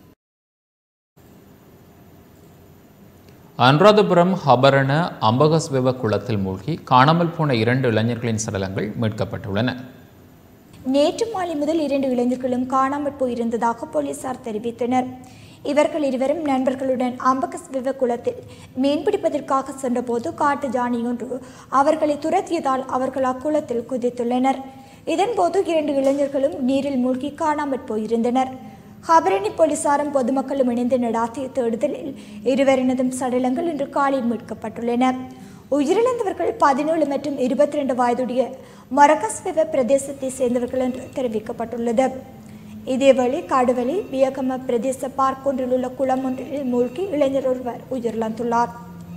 அனுராதபுரம் ஹபரண அம்பகஸ்வெவ குளத்தில் மூழ்கி காணாமல் போன இரண்டு இளைஞர்களின் சடலங்கள் மீட்கப்பட்டுள்ளன நேற்று மாலை முதல் இரண்டு இளைஞர்களும் காணாமற் போயிருந்ததாக போலீசார் தெரிவித்தனர் இவர்கள் இருவரும் நண்பர்களுடன் அம்பகஸ் விவ குளத்தில் மீன்பிடிப்பதற்காக சென்றபோது காட்டு ஜானி ஒன்று அவர்களை துரத்தியதால் அவர்கள் அக்குளத்தில் குதித்துள்ளனர் இதன்போது இரண்டு இளைஞர்களும் நீரில் மூழ்கி காணாமற் போயிருந்தனர் ஹபரணி போலீசாரும் பொதுமக்களும் இணைந்து நடாத்திய தேடுதலில் இருவரினதும் சடலங்கள் இன்று காலை மீட்கப்பட்டுள்ளன உயிரிழந்தவர்கள் பதினேழு மற்றும் இருபத்தி ரெண்டு வயதுடைய மொரகஸ்வெவ பிரதேசத்தை சேர்ந்தவர்கள் என்று தெரிவிக்கப்பட்டுள்ளது இதேவேளை காடுவெளி வியகம பிரதேச பார்க் ஒன்றில் உள்ள குளம் ஒன்றில் மூழ்கி இளைஞர் ஒருவர் உயிரிழந்துள்ளார்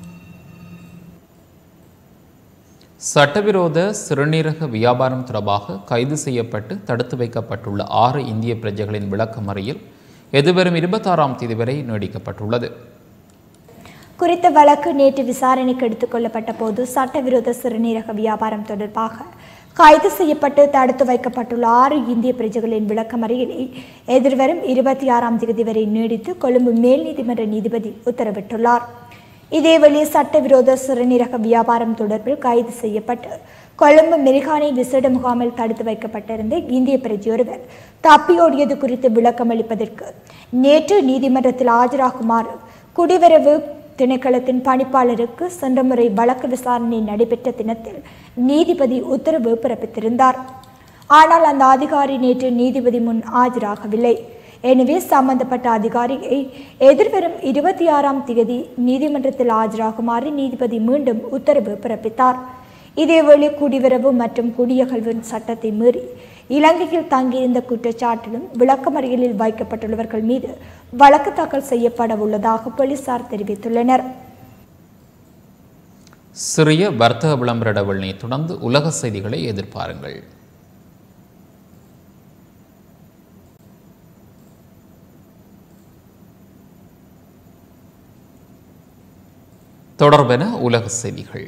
சட்டவிரோத சிறுநீரக வியாபாரம் தொடர்பாக கைது செய்யப்பட்டு தடுத்து வைக்கப்பட்டுள்ள ஆறு இந்திய பிரஜைகளின் விளக்கமறியல் எதிர்வரும் இருபத்தாறாம் தேதி வரை நீடிக்கப்பட்டுள்ளது குறித்த வழக்கு நேற்று விசாரணைக்கு எடுத்துக் கொள்ளப்பட்ட போது சட்டவிரோத சிறுநீரக வியாபாரம் தொடர்பாக கைது செய்யப்பட்டு தடுத்து வைக்கப்பட்டுள்ள ஆறு இந்திய பிரஜைகளின் விளக்கமறியலை எதிர்வரும் இருபத்தி ஆறாம் தேதி வரை நீடித்து கொழும்பு மேல் நீதிமன்ற நீதிபதி உத்தரவிட்டுள்ளார் இதேவேளை சட்டவிரோத சிறுநீரக வியாபாரம் தொடர்பில் கைது செய்யப்பட்டு கொழும்பு மெரிகானை விசேட முகாமில் தடுத்து வைக்கப்பட்டிருந்த இந்திய பிரஜையொருவர் தப்பியோடியது குறித்து விளக்கமளிப்பதற்கு நேற்று நீதிமன்றத்தில் ஆஜராகுமாறு குடிவரவு திணைக்களத்தின் பணிப்பாளருக்கு சென்ற முறை வழக்கு விசாரணை நடைபெற்ற தினத்தில் நீதிபதி உத்தரவு பிறப்பித்திருந்தார் ஆனால் அந்த அதிகாரி நேற்று நீதிபதி முன் ஆஜராகவில்லை எனவே சம்பந்தப்பட்ட அதிகாரியை எதிர்வரும் இருபத்தி ஆறாம் தேதி நீதிமன்றத்தில் ஆஜராகுமாறு நீதிபதி மீண்டும் உத்தரவு பிறப்பித்தார் இதேவேளை குடிவரவு மற்றும் குடியகழ்வின் சட்டத்தை மீறி இலங்கையில் தங்கியிருந்த குற்றச்சாட்டிலும் விளக்கமறியலில் வைக்கப்பட்டுள்ளவர்கள் மீது வழக்கு தாக்கல் செய்யப்பட உள்ளதாக போலீசார் தெரிவித்துள்ளனர் சிறிய வர்த்தக விளம்பர இடைவெளியை தொடர்ந்து உலக செய்திகளை எதிர்பாருங்கள் தொடர்பென உலக செய்திகள்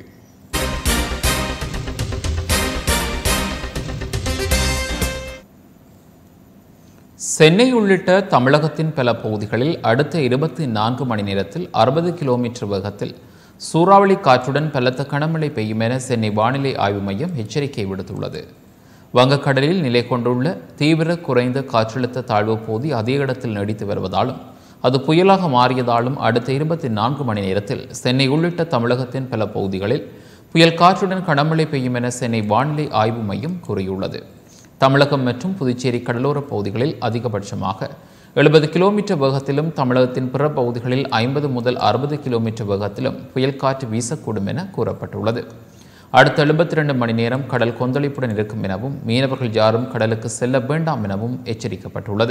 சென்னை உள்ளிட்ட தமிழகத்தின் பல பகுதிகளில் அடுத்த இருபத்தி நான்கு மணி நேரத்தில் அறுபது கிலோமீட்டர் வேகத்தில் சூறாவளி காற்றுடன் பலத்த கனமழை பெய்யும் என சென்னை வானிலை ஆய்வு மையம் எச்சரிக்கை விடுத்துள்ளது வங்கக்கடலில் நிலை கொண்டுள்ள தீவிர குறைந்த காற்றழுத்த தாழ்வு பகுதி அதே இடத்தில் நீடித்து வருவதாலும் அது புயலாக மாறியதாலும் அடுத்த இருபத்தி நான்கு மணி நேரத்தில் சென்னை உள்ளிட்ட தமிழகத்தின் பல பகுதிகளில் புயல் காற்றுடன் கனமழை பெய்யும் என சென்னை வானிலை ஆய்வு மையம் கூறியுள்ளது தமிழகம் மற்றும் புதுச்சேரி கடலோர பகுதிகளில் அதிகபட்சமாக எழுபது கிலோமீட்டர் வேகத்திலும் தமிழகத்தின் பிற பகுதிகளில் ஐம்பது முதல் அறுபது கிலோமீட்டர் வேகத்திலும் புயல் காற்று வீசக்கூடும் என கூறப்பட்டுள்ளது அடுத்த எழுபத்தி ரெண்டு மணி நேரம் கடல் கொந்தளிப்புடன் இருக்கும் எனவும் மீனவர்கள் யாரும் கடலுக்கு செல்ல வேண்டாம் எனவும் எச்சரிக்கப்பட்டுள்ளது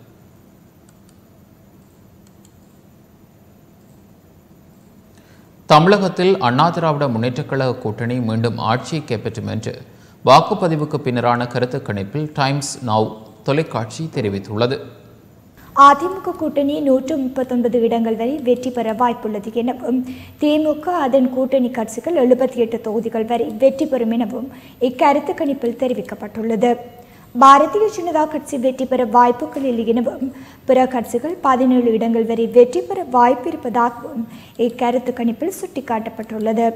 தமிழகத்தில் அண்ணா திராவிட முன்னேற்றக் கழக கூட்டணி மீண்டும் ஆட்சியை கைப்பற்றும் என்று வாக்குப்பதிவுக்கு பின்னரான கருத்து கணிப்பில் டைம்ஸ் நவ் தொலைக்காட்சி தெரிவித்துள்ளது அதிமுக கூட்டணி நூற்று முப்பத்தொன்பது இடங்கள் வரை வெற்றி பெற வாய்ப்புள்ளது எனவும் திமுக அதன் கூட்டணி கட்சிகள் எழுபத்தி எட்டு தொகுதிகள் வரை வெற்றி பெறும் எனவும் இக்கருத்து கணிப்பில் தெரிவிக்கப்பட்டுள்ளது பாரதிய ஜனதா கட்சி வெற்றி பெற வாய்ப்புகள் இல்லை எனவும் பிற கட்சிகள் பதினேழு இடங்கள் வரை வெற்றி பெற வாய்ப்பு இருப்பதாகவும் இக்கருத்து கணிப்பில் சுட்டிக்காட்டப்பட்டுள்ளது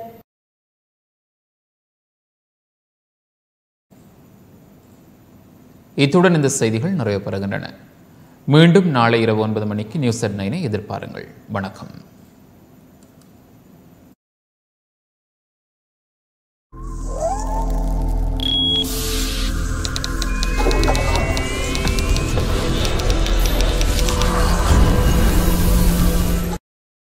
இத்துடன் இந்த செய்திகள் நிறைவு பெறுகின்றன மீண்டும் நாளை இரவு ஒன்பது மணிக்கு நியூஸ் அட் நைனை எதிர்பாருங்கள் வணக்கம்